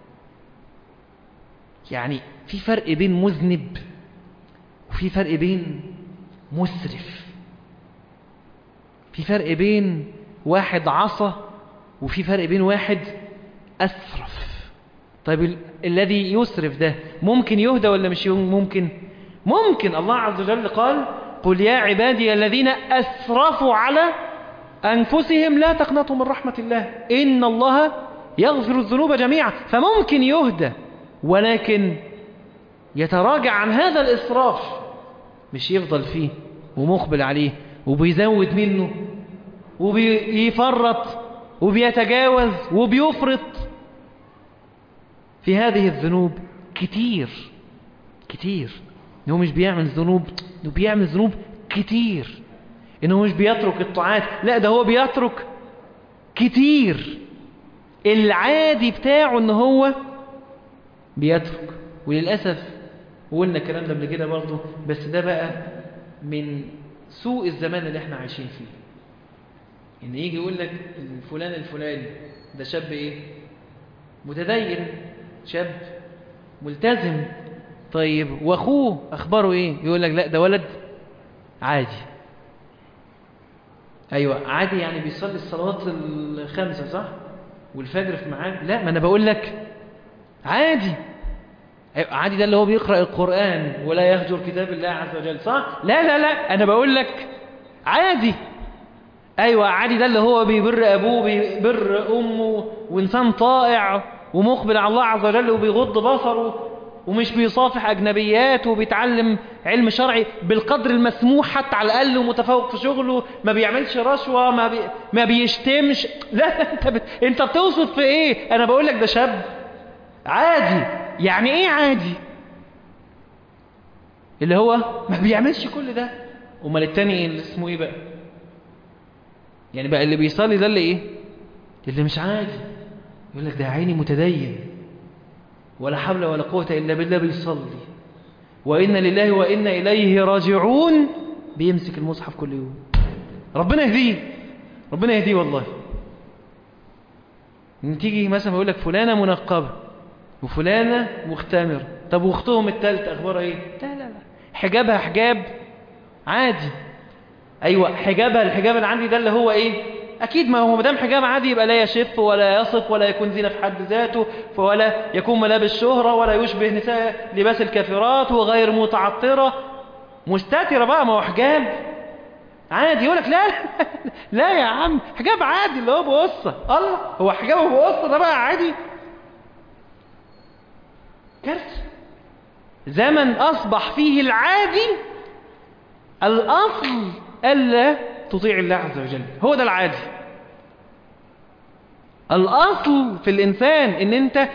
يعني في فرق بين مذنب وفي فرق بين مسرف في فرق بين واحد عصى وفي فرق بين واحد أسرف طيب ال الذي يسرف ده ممكن يهدى ولا مش ممكن ممكن الله عز وجل قال قل يا عبادي الذين أسرفوا على أنفسهم لا تقنطوا من رحمة الله إن الله يغفر الذنوب جميعا فممكن يهدى ولكن يتراجع عن هذا الإسراف مش يفضل فيه ومقبل عليه وبيزود منه وبيفرط وبيتجاوز وبيفرط في هذه الذنوب كتير كتير انه مش بيعمل ذنوب انه بيعمل ذنوب كتير انه مش بيترك الطاعات لا ده هو بيترك كتير العادي بتاعه ان هو بيترك وللأسف وقلنا الكلام ده قبل كده برضه بس ده بقى من سوء الزمان اللي احنا عايشين فيه ان يجي يقول لك الفلان الفلاني ده شاب ايه متدين شاب ملتزم طيب واخوه اخباره ايه يقول لك لا ده ولد عادي ايوه عادي يعني بيصلي الصلوات الخمسه صح والفجر في ميعاد لا ما انا بقول لك عادي أيوة عادي ده اللي هو بيقرأ القرآن ولا يهجر كتاب الله عز وجل صح لا لا لا انا بقول لك عادي ايوه عادي ده اللي هو بيبر ابوه بيبر امه وانسان طائع ومقبل على الله عز وجل وبيغض بصره ومش بيصافح أجنبيات وبيتعلم علم شرعي بالقدر المسموح حتى على الأقل ومتفوق في شغله ما بيعملش رشوة ما, بي... ما بيشتمش لا انت بت... انت بتوصف في ايه انا بقول لك ده شاب عادي يعني ايه عادي اللي هو ما بيعملش كل ده امال التاني اللي اسمه ايه بقى يعني بقى اللي بيصلي ده اللي ايه اللي مش عادي يقول لك ده عيني متدين ولا حول ولا قوة إلا بالله بيصلي وإن لله وإنا إليه راجعون بيمسك المصحف كل يوم ربنا يهديه ربنا يهديه والله تيجي مثلا يقول لك فلانة منقبة وفلانة مختمرة طب واختهم التالت أخبارها إيه لا لا لا حجابها حجاب عادي أيوة حجابها الحجاب اللي عندي ده اللي هو إيه أكيد ما هو مدام حجاب عادي يبقى لا يشف ولا يصف ولا يكون زينة في حد ذاته ولا يكون ملابس شهرة ولا يشبه نساء لباس الكافرات وغير متعطرة مستترة بقى ما هو حجاب عادي يقول لك لا لا يا عم حجاب عادي اللي هو بقصة الله هو حجابه بقصة ده بقى عادي كارثة زمن أصبح فيه العادي الأصل ألا تطيع الله عز وجل هو ده العادي الأصل في الإنسان إن أنت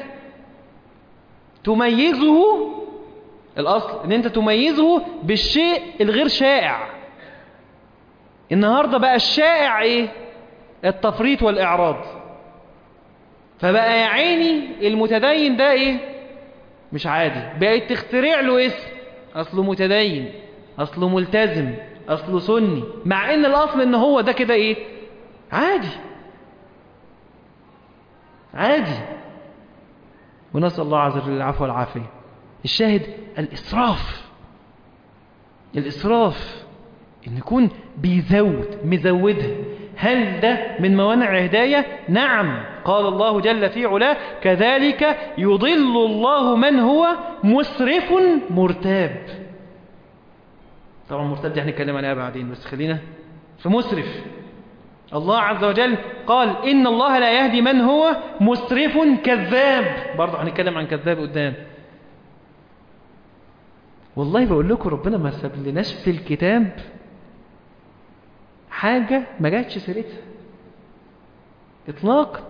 تميزه الأصل إن أنت تميزه بالشيء الغير شائع النهاردة بقى الشائع إيه التفريط والإعراض فبقى يا عيني المتدين ده إيه مش عادي بقيت تخترع له اسم أصله متدين أصله ملتزم أصله سني مع إن الأصل إن هو ده كده إيه عادي عادي ونسأل الله عز وجل العفو والعافية الشاهد الإسراف الإسراف إن يكون بيزود مزودها هل ده من موانع الهداية؟ نعم قال الله جل في علاه كذلك يضل الله من هو مسرف مرتاب طبعا مرتاب دي هنتكلم عليها بعدين بس خلينا في مسرف الله عز وجل قال إن الله لا يهدي من هو مسرف كذاب برضه هنتكلم عن كذاب قدام والله بقول لكم ربنا ما ساب لناش في الكتاب حاجة ما جاتش سيرتها إطلاقا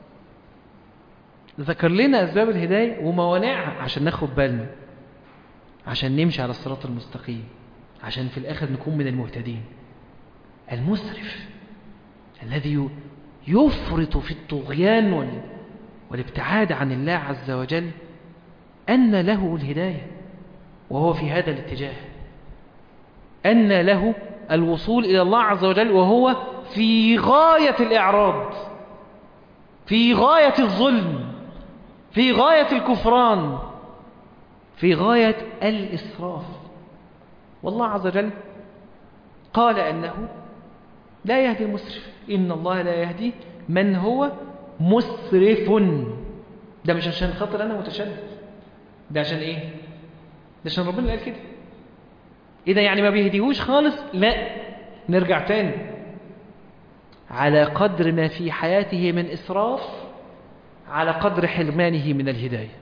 ذكر لنا أسباب الهداية وموانعها عشان ناخد بالنا عشان نمشي على الصراط المستقيم عشان في الآخر نكون من المهتدين المسرف الذي يفرط في الطغيان والابتعاد عن الله عز وجل أن له الهداية وهو في هذا الاتجاه أن له الوصول إلى الله عز وجل وهو في غاية الإعراض في غاية الظلم في غاية الكفران في غاية الإسراف والله عز وجل قال أنه لا يهدي المسرف إن الله لا يهدي من هو مسرف ده مش عشان خاطر أنا متشدد ده عشان إيه ده عشان ربنا قال كده إذا يعني ما بيهديهوش خالص لا نرجع تاني على قدر ما في حياته من إسراف على قدر حرمانه من الهداية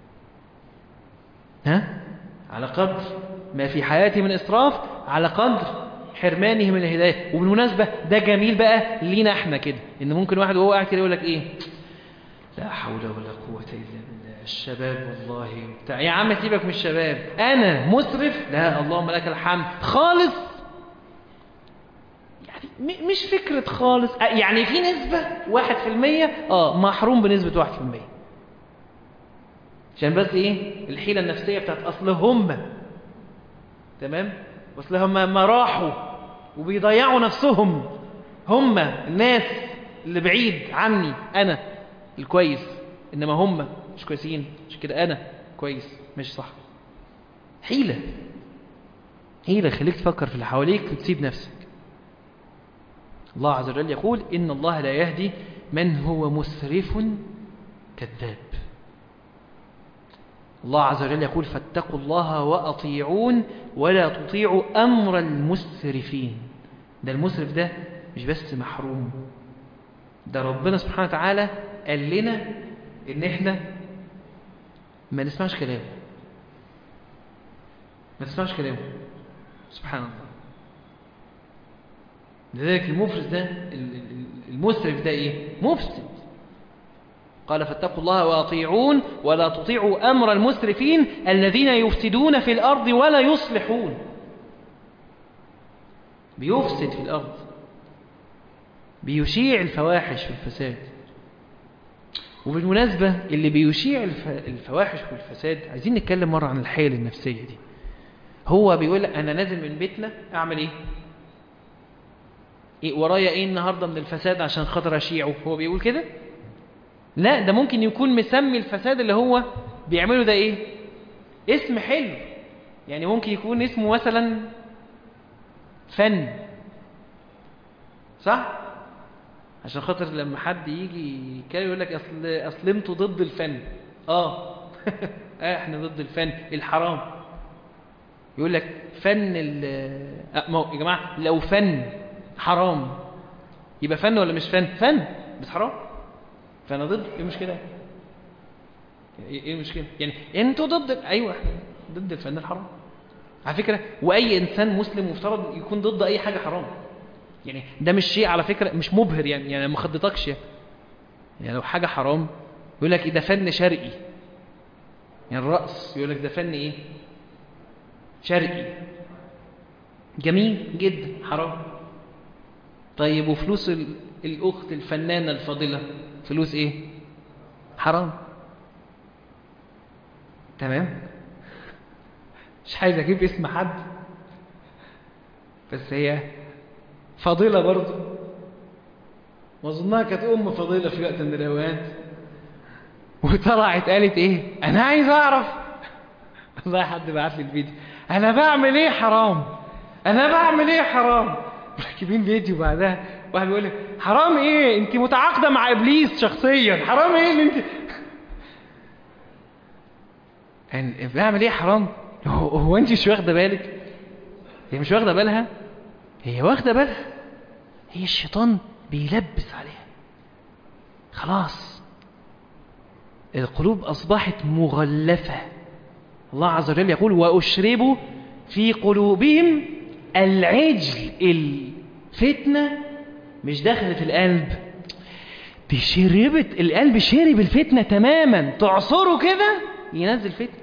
ها؟ على قدر ما في حياته من إسراف على قدر حرمانه من الهداية وبالمناسبة ده جميل بقى لينا احنا كده ان ممكن واحد وهو قاعد كده يقول لك ايه لا حول ولا قوة الا بالله الشباب والله بتاع يا عم سيبك من الشباب انا مسرف لا اللهم لك الحمد خالص يعني مش فكرة خالص يعني في نسبة واحد في المية اه محروم بنسبة واحد في المية عشان بس ايه الحيلة النفسية بتاعت اصل هم تمام اصل هم ما راحوا وبيضيعوا نفسهم هم الناس اللي بعيد عني انا الكويس انما هم مش كويسين مش كده انا كويس مش صح حيلة حيلة خليك تفكر في اللي حواليك وتسيب نفسك الله عز وجل يقول إن الله لا يهدي من هو مسرف كذاب الله عز وجل يقول فاتقوا الله وأطيعون ولا تطيعوا أمر المسرفين ده المسرف ده مش بس محروم ده ربنا سبحانه وتعالى قال لنا إن إحنا ما نسمعش كلامه ما تسمعش كلامه سبحان الله لذلك المفرس ده المسرف ده ايه مفسد قال فاتقوا الله واطيعون ولا تطيعوا امر المسرفين الذين يفسدون في الارض ولا يصلحون بيفسد في الارض بيشيع الفواحش والفساد وبالمناسبة اللي بيشيع الفواحش والفساد عايزين نتكلم مرة عن الحيل النفسية دي هو بيقول أنا نازل من بيتنا أعمل إيه إيه ورايا ايه النهاردة من الفساد عشان خاطر اشيعه هو بيقول كده لا ده ممكن يكون مسمي الفساد اللي هو بيعمله ده ايه اسم حلو يعني ممكن يكون اسمه مثلا فن صح عشان خاطر لما حد يجي يتكلم يقول لك اصل اصل انتوا ضد الفن اه احنا ضد الفن الحرام يقول لك فن ال يا جماعه لو فن حرام يبقى فن ولا مش فن فن بس حرام فانا ضد ايه المشكله ايه المشكله يعني انتوا ضد ايوه احنا ضد الفن الحرام على فكره واي انسان مسلم مفترض يكون ضد اي حاجه حرام يعني ده مش شيء على فكره مش مبهر يعني يعني ما خضتكش يعني. يعني لو حاجه حرام يقول لك ده فن شرقي يعني الرقص يقول لك ده فن ايه شرقي جميل جدا حرام طيب وفلوس الأخت الفنانة الفاضلة فلوس إيه حرام تمام مش عايز أجيب اسم حد بس هي فاضلة برضو وظنها كانت أم فاضلة في وقت من الأوقات وطلعت قالت إيه أنا عايز أعرف والله حد بعت لي الفيديو أنا بعمل إيه حرام أنا بعمل إيه حرام راكبين فيديو بعدها واحد بيقول لي حرام ايه انت متعاقده مع ابليس شخصيا حرام ايه اللي انت يعني بعمل ايه حرام هو, هو انت مش واخده بالك هي مش واخده بالها هي واخده بالها هي الشيطان بيلبس عليها خلاص القلوب اصبحت مغلفه الله عز وجل يقول واشربوا في قلوبهم العجل الفتنة مش دخلت القلب دي شربت القلب شرب الفتنة تماما تعصره كده ينزل فتنة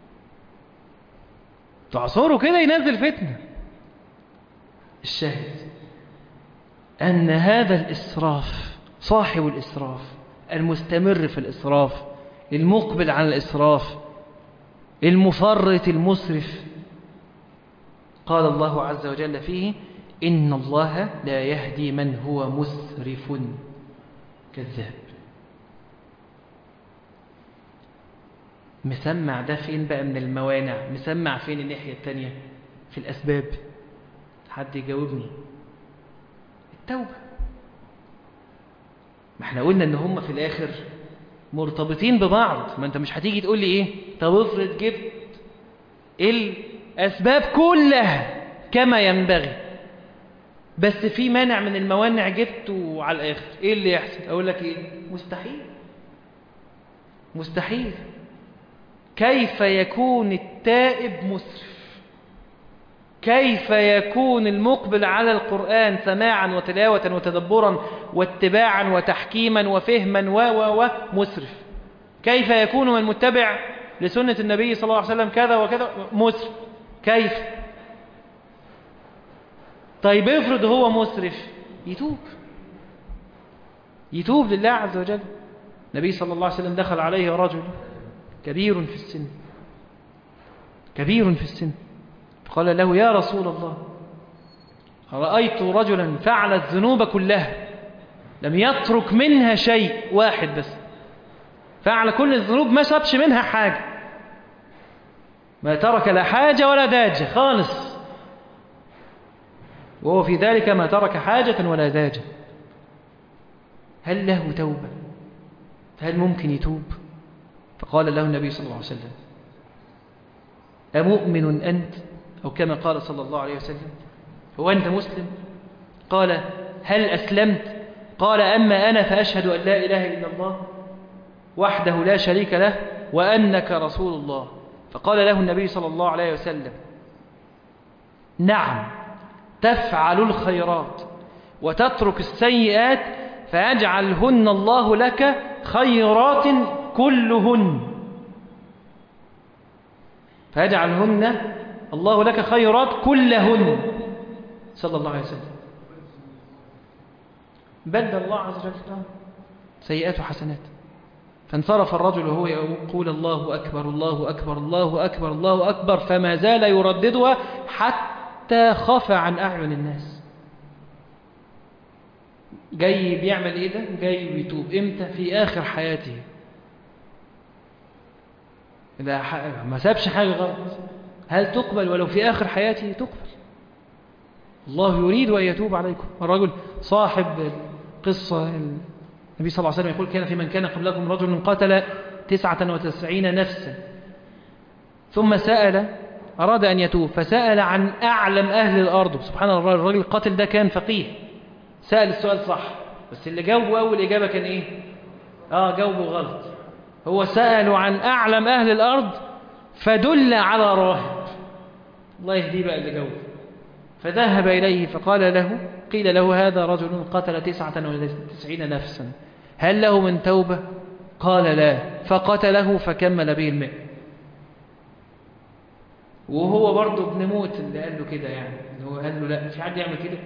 تعصره كده ينزل فتنة الشاهد أن هذا الإسراف صاحب الإسراف المستمر في الإسراف المقبل على الإسراف المفرط المسرف قال الله عز وجل فيه إن الله لا يهدي من هو مسرف كذاب مسمع ده فين بقى من الموانع مسمع فين الناحية التانية في الأسباب حد يجاوبني التوبة ما احنا قلنا ان هم في الآخر مرتبطين ببعض ما انت مش هتيجي تقول لي ايه طب افرض جبت الأسباب كلها كما ينبغي بس في مانع من الموانع جبته على الآخر ايه اللي يحصل اقول لك ايه مستحيل مستحيل كيف يكون التائب مسرف كيف يكون المقبل على القرآن سماعا وتلاوة وتدبرا واتباعا وتحكيما وفهما و و و مسرف كيف يكون من متبع لسنة النبي صلى الله عليه وسلم كذا وكذا مسرف كيف طيب افرض هو مسرف يتوب يتوب لله عز وجل النبي صلى الله عليه وسلم دخل عليه رجل كبير في السن كبير في السن فقال له يا رسول الله رأيت رجلا فعل الذنوب كلها لم يترك منها شيء واحد بس فعل كل الذنوب ما سابش منها حاجة ما ترك لا حاجة ولا داجة خالص وهو في ذلك ما ترك حاجة ولا داجة هل له توبة هل ممكن يتوب فقال له النبي صلى الله عليه وسلم أمؤمن أنت أو كما قال صلى الله عليه وسلم هو أنت مسلم قال هل أسلمت قال أما أنا فأشهد أن لا إله إلا الله وحده لا شريك له وأنك رسول الله فقال له النبي صلى الله عليه وسلم نعم تفعل الخيرات وتترك السيئات فيجعلهن الله لك خيرات كلهن فيجعلهن الله لك خيرات كلهن صلى الله عليه وسلم بدل الله عز وجل سيئات حسنات فانصرف الرجل وهو يقول الله أكبر الله أكبر الله أكبر الله أكبر فما زال يرددها حتى خفى عن أعين الناس جاي بيعمل إيه ده جاي بيتوب إمتى في آخر حياته إذا ما سابش حاجة غلط هل تقبل ولو في آخر حياته تقبل الله يريد أن يتوب عليكم الرجل صاحب قصة النبي صلى الله عليه وسلم يقول كان في من كان قبلكم رجل قتل تسعة وتسعين نفسا ثم سأل أراد أن يتوب فسأل عن أعلم أهل الأرض سبحان الله الرجل القاتل ده كان فقيه سأل السؤال صح بس اللي جاوبه أول إجابة كان إيه آه جاوبه غلط هو سأل عن أعلم أهل الأرض فدل على راهب الله يهديه بقى اللي جاوبه فذهب إليه فقال له قيل له هذا رجل قتل تسعة وتسعين نفسا هل له من توبة قال لا فقتله فكمل به الماء وهو برضه ابن موت اللي قال له كده يعني اللي هو قال له لا في حد يعمل كده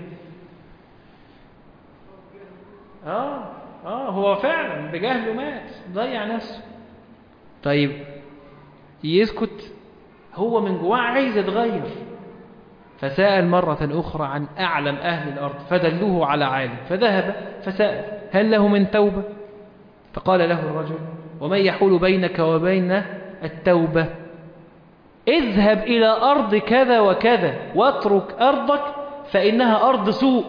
اه اه هو فعلا بجهله مات ضيع نفسه طيب يسكت هو من جواه عايز يتغير فسأل مرة أخرى عن أعلم أهل الأرض فدلوه على عالم فذهب فسأل هل له من توبة فقال له الرجل ومن يحول بينك وبين التوبة اذهب إلى أرض كذا وكذا واترك أرضك فإنها أرض سوء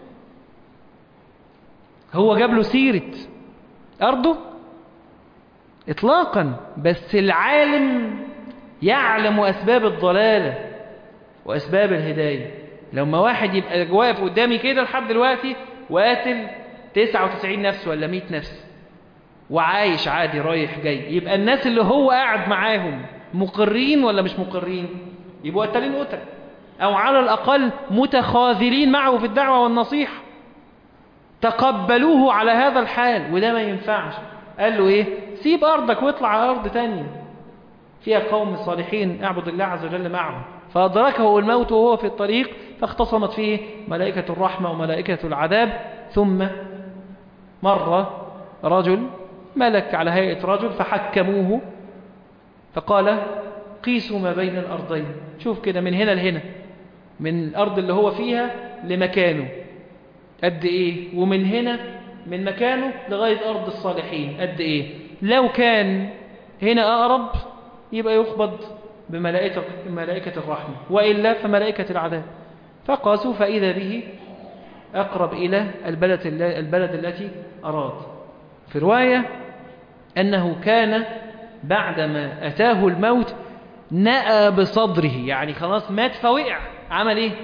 هو جاب له سيرة أرضه إطلاقا بس العالم يعلم أسباب الضلالة وأسباب الهداية لما واحد يبقى واقف قدامي كده لحد دلوقتي وقاتل 99 نفس ولا 100 نفس وعايش عادي رايح جاي يبقى الناس اللي هو قاعد معاهم مقرين ولا مش مقرين يبقوا قتالين قتل أو على الأقل متخاذلين معه في الدعوة والنصيحة تقبلوه على هذا الحال وده ما ينفعش قال له ايه سيب أرضك واطلع على أرض تانية فيها قوم صالحين اعبد الله عز وجل معهم فأدركه الموت وهو في الطريق فاختصمت فيه ملائكة الرحمة وملائكة العذاب ثم مر رجل ملك على هيئة رجل فحكموه فقال قيسوا ما بين الأرضين شوف كده من هنا لهنا من الأرض اللي هو فيها لمكانه قد إيه ومن هنا من مكانه لغاية أرض الصالحين قد إيه لو كان هنا أقرب يبقى يقبض بملائكة ملائكة الرحمة وإلا فملائكة العذاب فقاسوا فإذا به أقرب إلى البلد, البلد التي أراد في رواية أنه كان بعدما أتاه الموت نأى بصدره يعني خلاص مات فوقع عمل إيه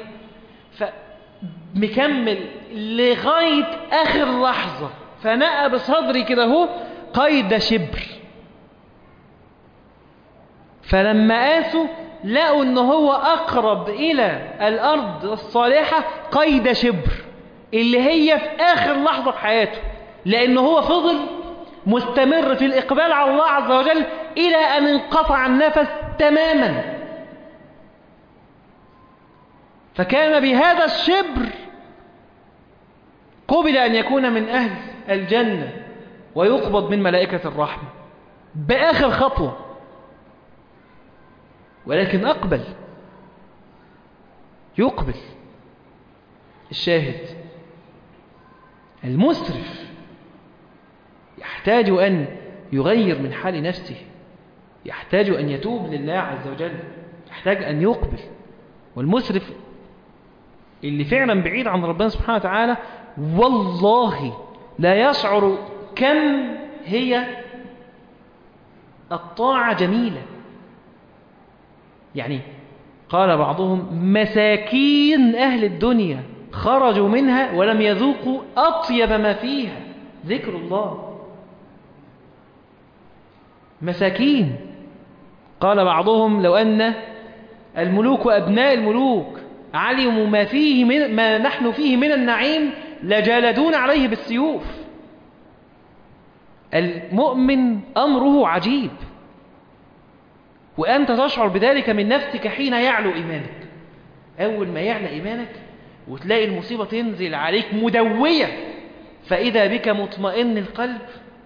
فمكمل لغاية آخر لحظة فنأى بصدري كده هو قيد شبر فلما قاسوا لقوا ان هو اقرب الى الارض الصالحة قيد شبر اللي هي في اخر لحظة في حياته لان هو فضل مستمر في الاقبال على الله عز وجل الى ان انقطع النفس تماما فكان بهذا الشبر قبل ان يكون من اهل الجنة ويقبض من ملائكة الرحمة باخر خطوة ولكن أقبل يقبل الشاهد المسرف يحتاج أن يغير من حال نفسه يحتاج أن يتوب لله عز وجل يحتاج أن يقبل والمسرف اللي فعلا بعيد عن ربنا سبحانه وتعالى والله لا يشعر كم هي الطاعة جميلة يعني قال بعضهم مساكين أهل الدنيا خرجوا منها ولم يذوقوا أطيب ما فيها ذكر الله مساكين قال بعضهم لو أن الملوك وأبناء الملوك علموا ما فيه من ما نحن فيه من النعيم لجالدون عليه بالسيوف المؤمن أمره عجيب وأنت تشعر بذلك من نفسك حين يعلو إيمانك أول ما يعلى إيمانك وتلاقي المصيبة تنزل عليك مدوية فإذا بك مطمئن القلب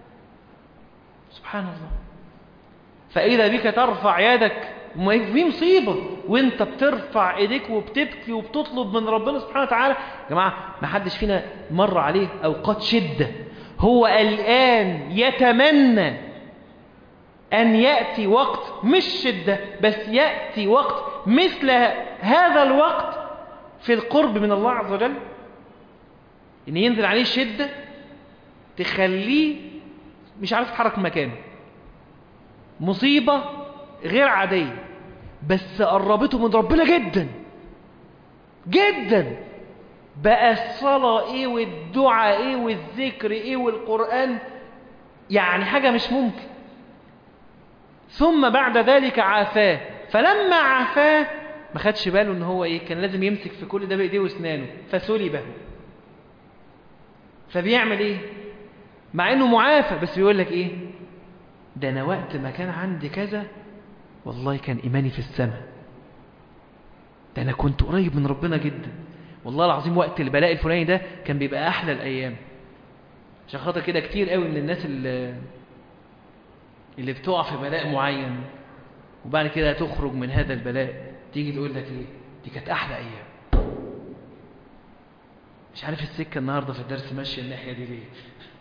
سبحان الله فإذا بك ترفع يدك في مصيبة وانت بترفع ايديك وبتبكي وبتطلب من ربنا سبحانه وتعالى يا جماعة ما حدش فينا مر عليه أوقات شدة هو الآن يتمنى أن يأتي وقت مش شدة بس يأتي وقت مثل هذا الوقت في القرب من الله عز وجل ان ينزل عليه شدة تخليه مش عارف يتحرك من مكانه مصيبة غير عادية بس قربته من ربنا جدا جدا بقى الصلاة ايه والدعاء ايه والذكر ايه والقرآن يعني حاجة مش ممكن ثم بعد ذلك عافاه فلما عافاه ما خدش باله ان هو ايه كان لازم يمسك في كل ده بايديه واسنانه فسلبه فبيعمل ايه مع انه معافى بس بيقول لك ايه ده انا وقت ما كان عندي كذا والله كان ايماني في السماء ده انا كنت قريب من ربنا جدا والله العظيم وقت البلاء الفلاني ده كان بيبقى احلى الايام عشان خاطر كده كتير قوي من الناس اللي اللي بتقع في بلاء معين وبعد كده تخرج من هذا البلاء تيجي تقول لك ايه دي كانت احلى ايام مش عارف السكه النهارده في الدرس ماشيه الناحيه دي ليه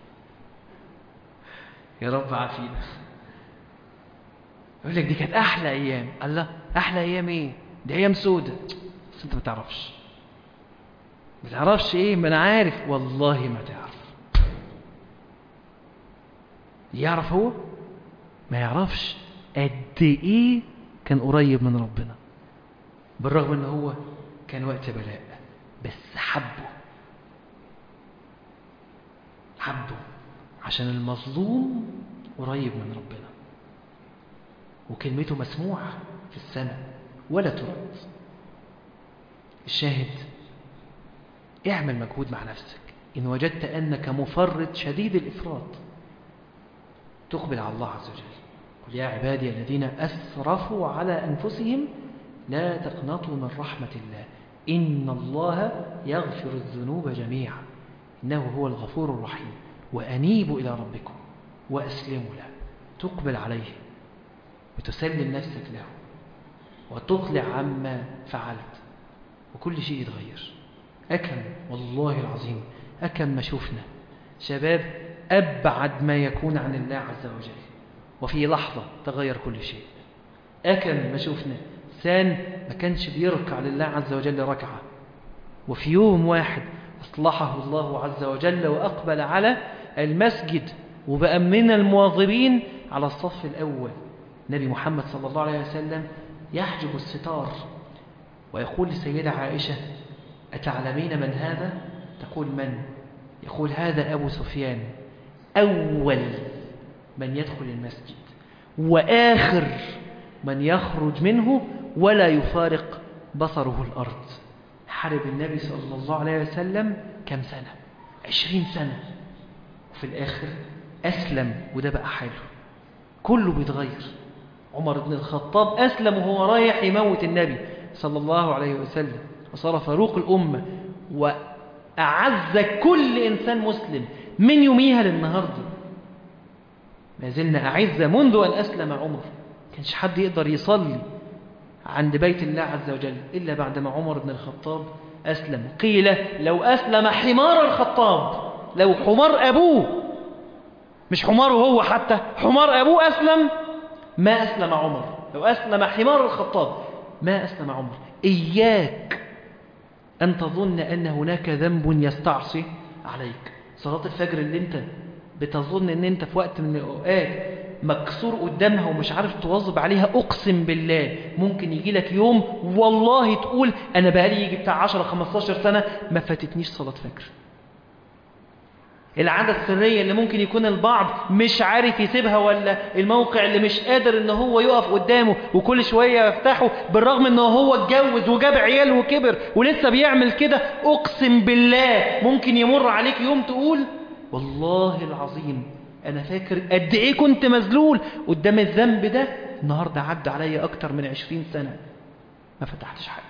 يا رب عافينا يقول لك دي كانت احلى ايام الله احلى ايام ايه دي ايام سودة بس انت ما تعرفش ما تعرفش ايه ما انا عارف والله ما تعرف يعرف هو ما يعرفش قد ايه كان قريب من ربنا بالرغم ان هو كان وقت بلاء بس حبه حبه عشان المظلوم قريب من ربنا وكلمته مسموعة في السماء ولا ترد الشاهد اعمل مجهود مع نفسك إن وجدت أنك مفرط شديد الإفراط تقبل على الله عز وجل قل يا عبادي الذين أسرفوا على أنفسهم لا تقنطوا من رحمة الله إن الله يغفر الذنوب جميعا إنه هو الغفور الرحيم وأنيبوا إلى ربكم وأسلموا له تقبل عليه وتسلم نفسك له وتقلع عما فعلت وكل شيء يتغير أكم والله العظيم أكم ما شفنا شباب أبعد ما يكون عن الله عز وجل وفي لحظة تغير كل شيء أكم ما شفنا إنسان ما كانش بيركع لله عز وجل ركعة وفي يوم واحد أصلحه الله عز وجل وأقبل على المسجد وبقى من المواظبين على الصف الأول نبي محمد صلى الله عليه وسلم يحجب الستار ويقول لسيدة عائشة أتعلمين من هذا؟ تقول من؟ يقول هذا أبو سفيان أول من يدخل المسجد وآخر من يخرج منه ولا يفارق بصره الأرض حارب النبي صلى الله عليه وسلم كم سنة عشرين سنة وفي الآخر أسلم وده بقى حاله كله بيتغير عمر بن الخطاب أسلم وهو رايح يموت النبي صلى الله عليه وسلم وصار فاروق الأمة وأعز كل إنسان مسلم من يوميها للنهاردة ما زلنا أعز منذ أن أسلم عمر كانش حد يقدر يصلي عند بيت الله عز وجل إلا بعدما عمر بن الخطاب أسلم قيل لو أسلم حمار الخطاب لو حمار أبوه مش حماره هو حتى حمار أبوه أسلم ما أسلم عمر لو أسلم حمار الخطاب ما أسلم عمر إياك أن تظن أن هناك ذنب يستعصي عليك صلاة الفجر اللي أنت بتظن أن أنت في وقت من الأوقات مكسور قدامها ومش عارف تواظب عليها أقسم بالله ممكن يجي لك يوم والله تقول أنا بقالي يجي بتاع 10-15 سنة ما فاتتنيش صلاة فجر العادة السرية اللي ممكن يكون البعض مش عارف يسيبها ولا الموقع اللي مش قادر ان هو يقف قدامه وكل شوية يفتحه بالرغم ان هو اتجوز وجاب عيال وكبر ولسه بيعمل كده اقسم بالله ممكن يمر عليك يوم تقول والله العظيم انا فاكر قد ايه كنت مذلول قدام الذنب ده النهاردة عدى عليا اكتر من عشرين سنة ما فتحتش حاجة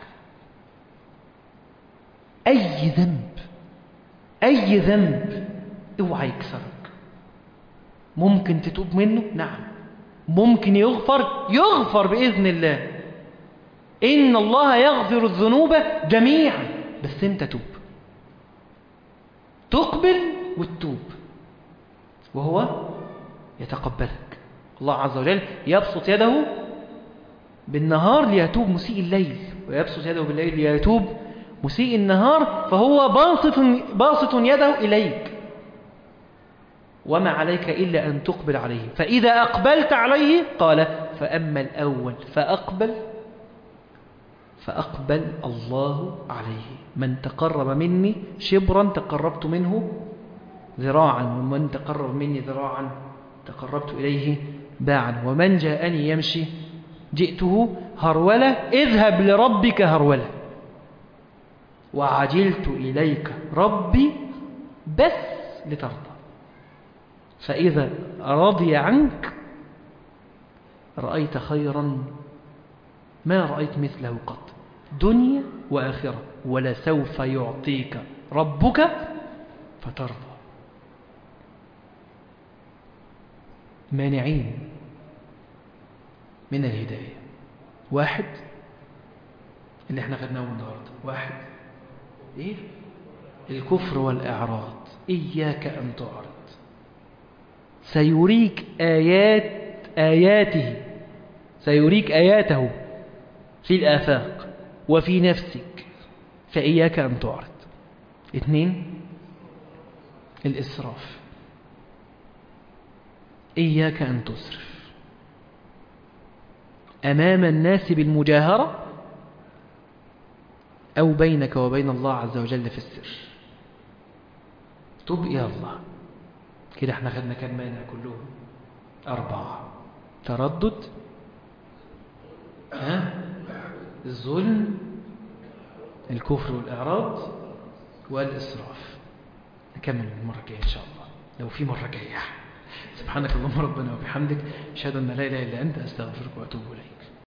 اي ذنب اي ذنب اوعى يكسرك ممكن تتوب منه نعم ممكن يغفر يغفر بإذن الله إن الله يغفر الذنوب جميعا بس انت توب تقبل وتتوب وهو يتقبلك الله عز وجل يبسط يده بالنهار ليتوب مسيء الليل ويبسط يده بالليل ليتوب مسيء النهار فهو باسط, باسط يده إليك وما عليك إلا أن تقبل عليه فإذا أقبلت عليه قال فأما الأول فأقبل فأقبل الله عليه من تقرب مني شبرا تقربت منه ذراعا ومن تقرب مني ذراعا تقربت إليه باعا ومن جاءني يمشي جئته هرولة اذهب لربك هرولة وعجلت إليك ربي بس لترضى فإذا رضي عنك رأيت خيرا ما رأيت مثله قط دنيا وآخرة ولسوف يعطيك ربك فترضى مانعين من الهداية واحد اللي احنا خدناه النهاردة واحد ايه الكفر والإعراض إياك أن تعرض سيريك آيات آياته سيريك آياته في الآفاق وفي نفسك فإياك أن تعرض اثنين الإسراف إياك أن تسرف أمام الناس بالمجاهرة أو بينك وبين الله عز وجل في السر تب إلى الله كده احنا خدنا كام مانع كلهم أربعة تردد ها الظلم الكفر والإعراض والإسراف نكمل المرة الجاية إن شاء الله لو في مرة جاية سبحانك اللهم ربنا وبحمدك أشهد أن لا إله إلا أنت أستغفرك وأتوب إليك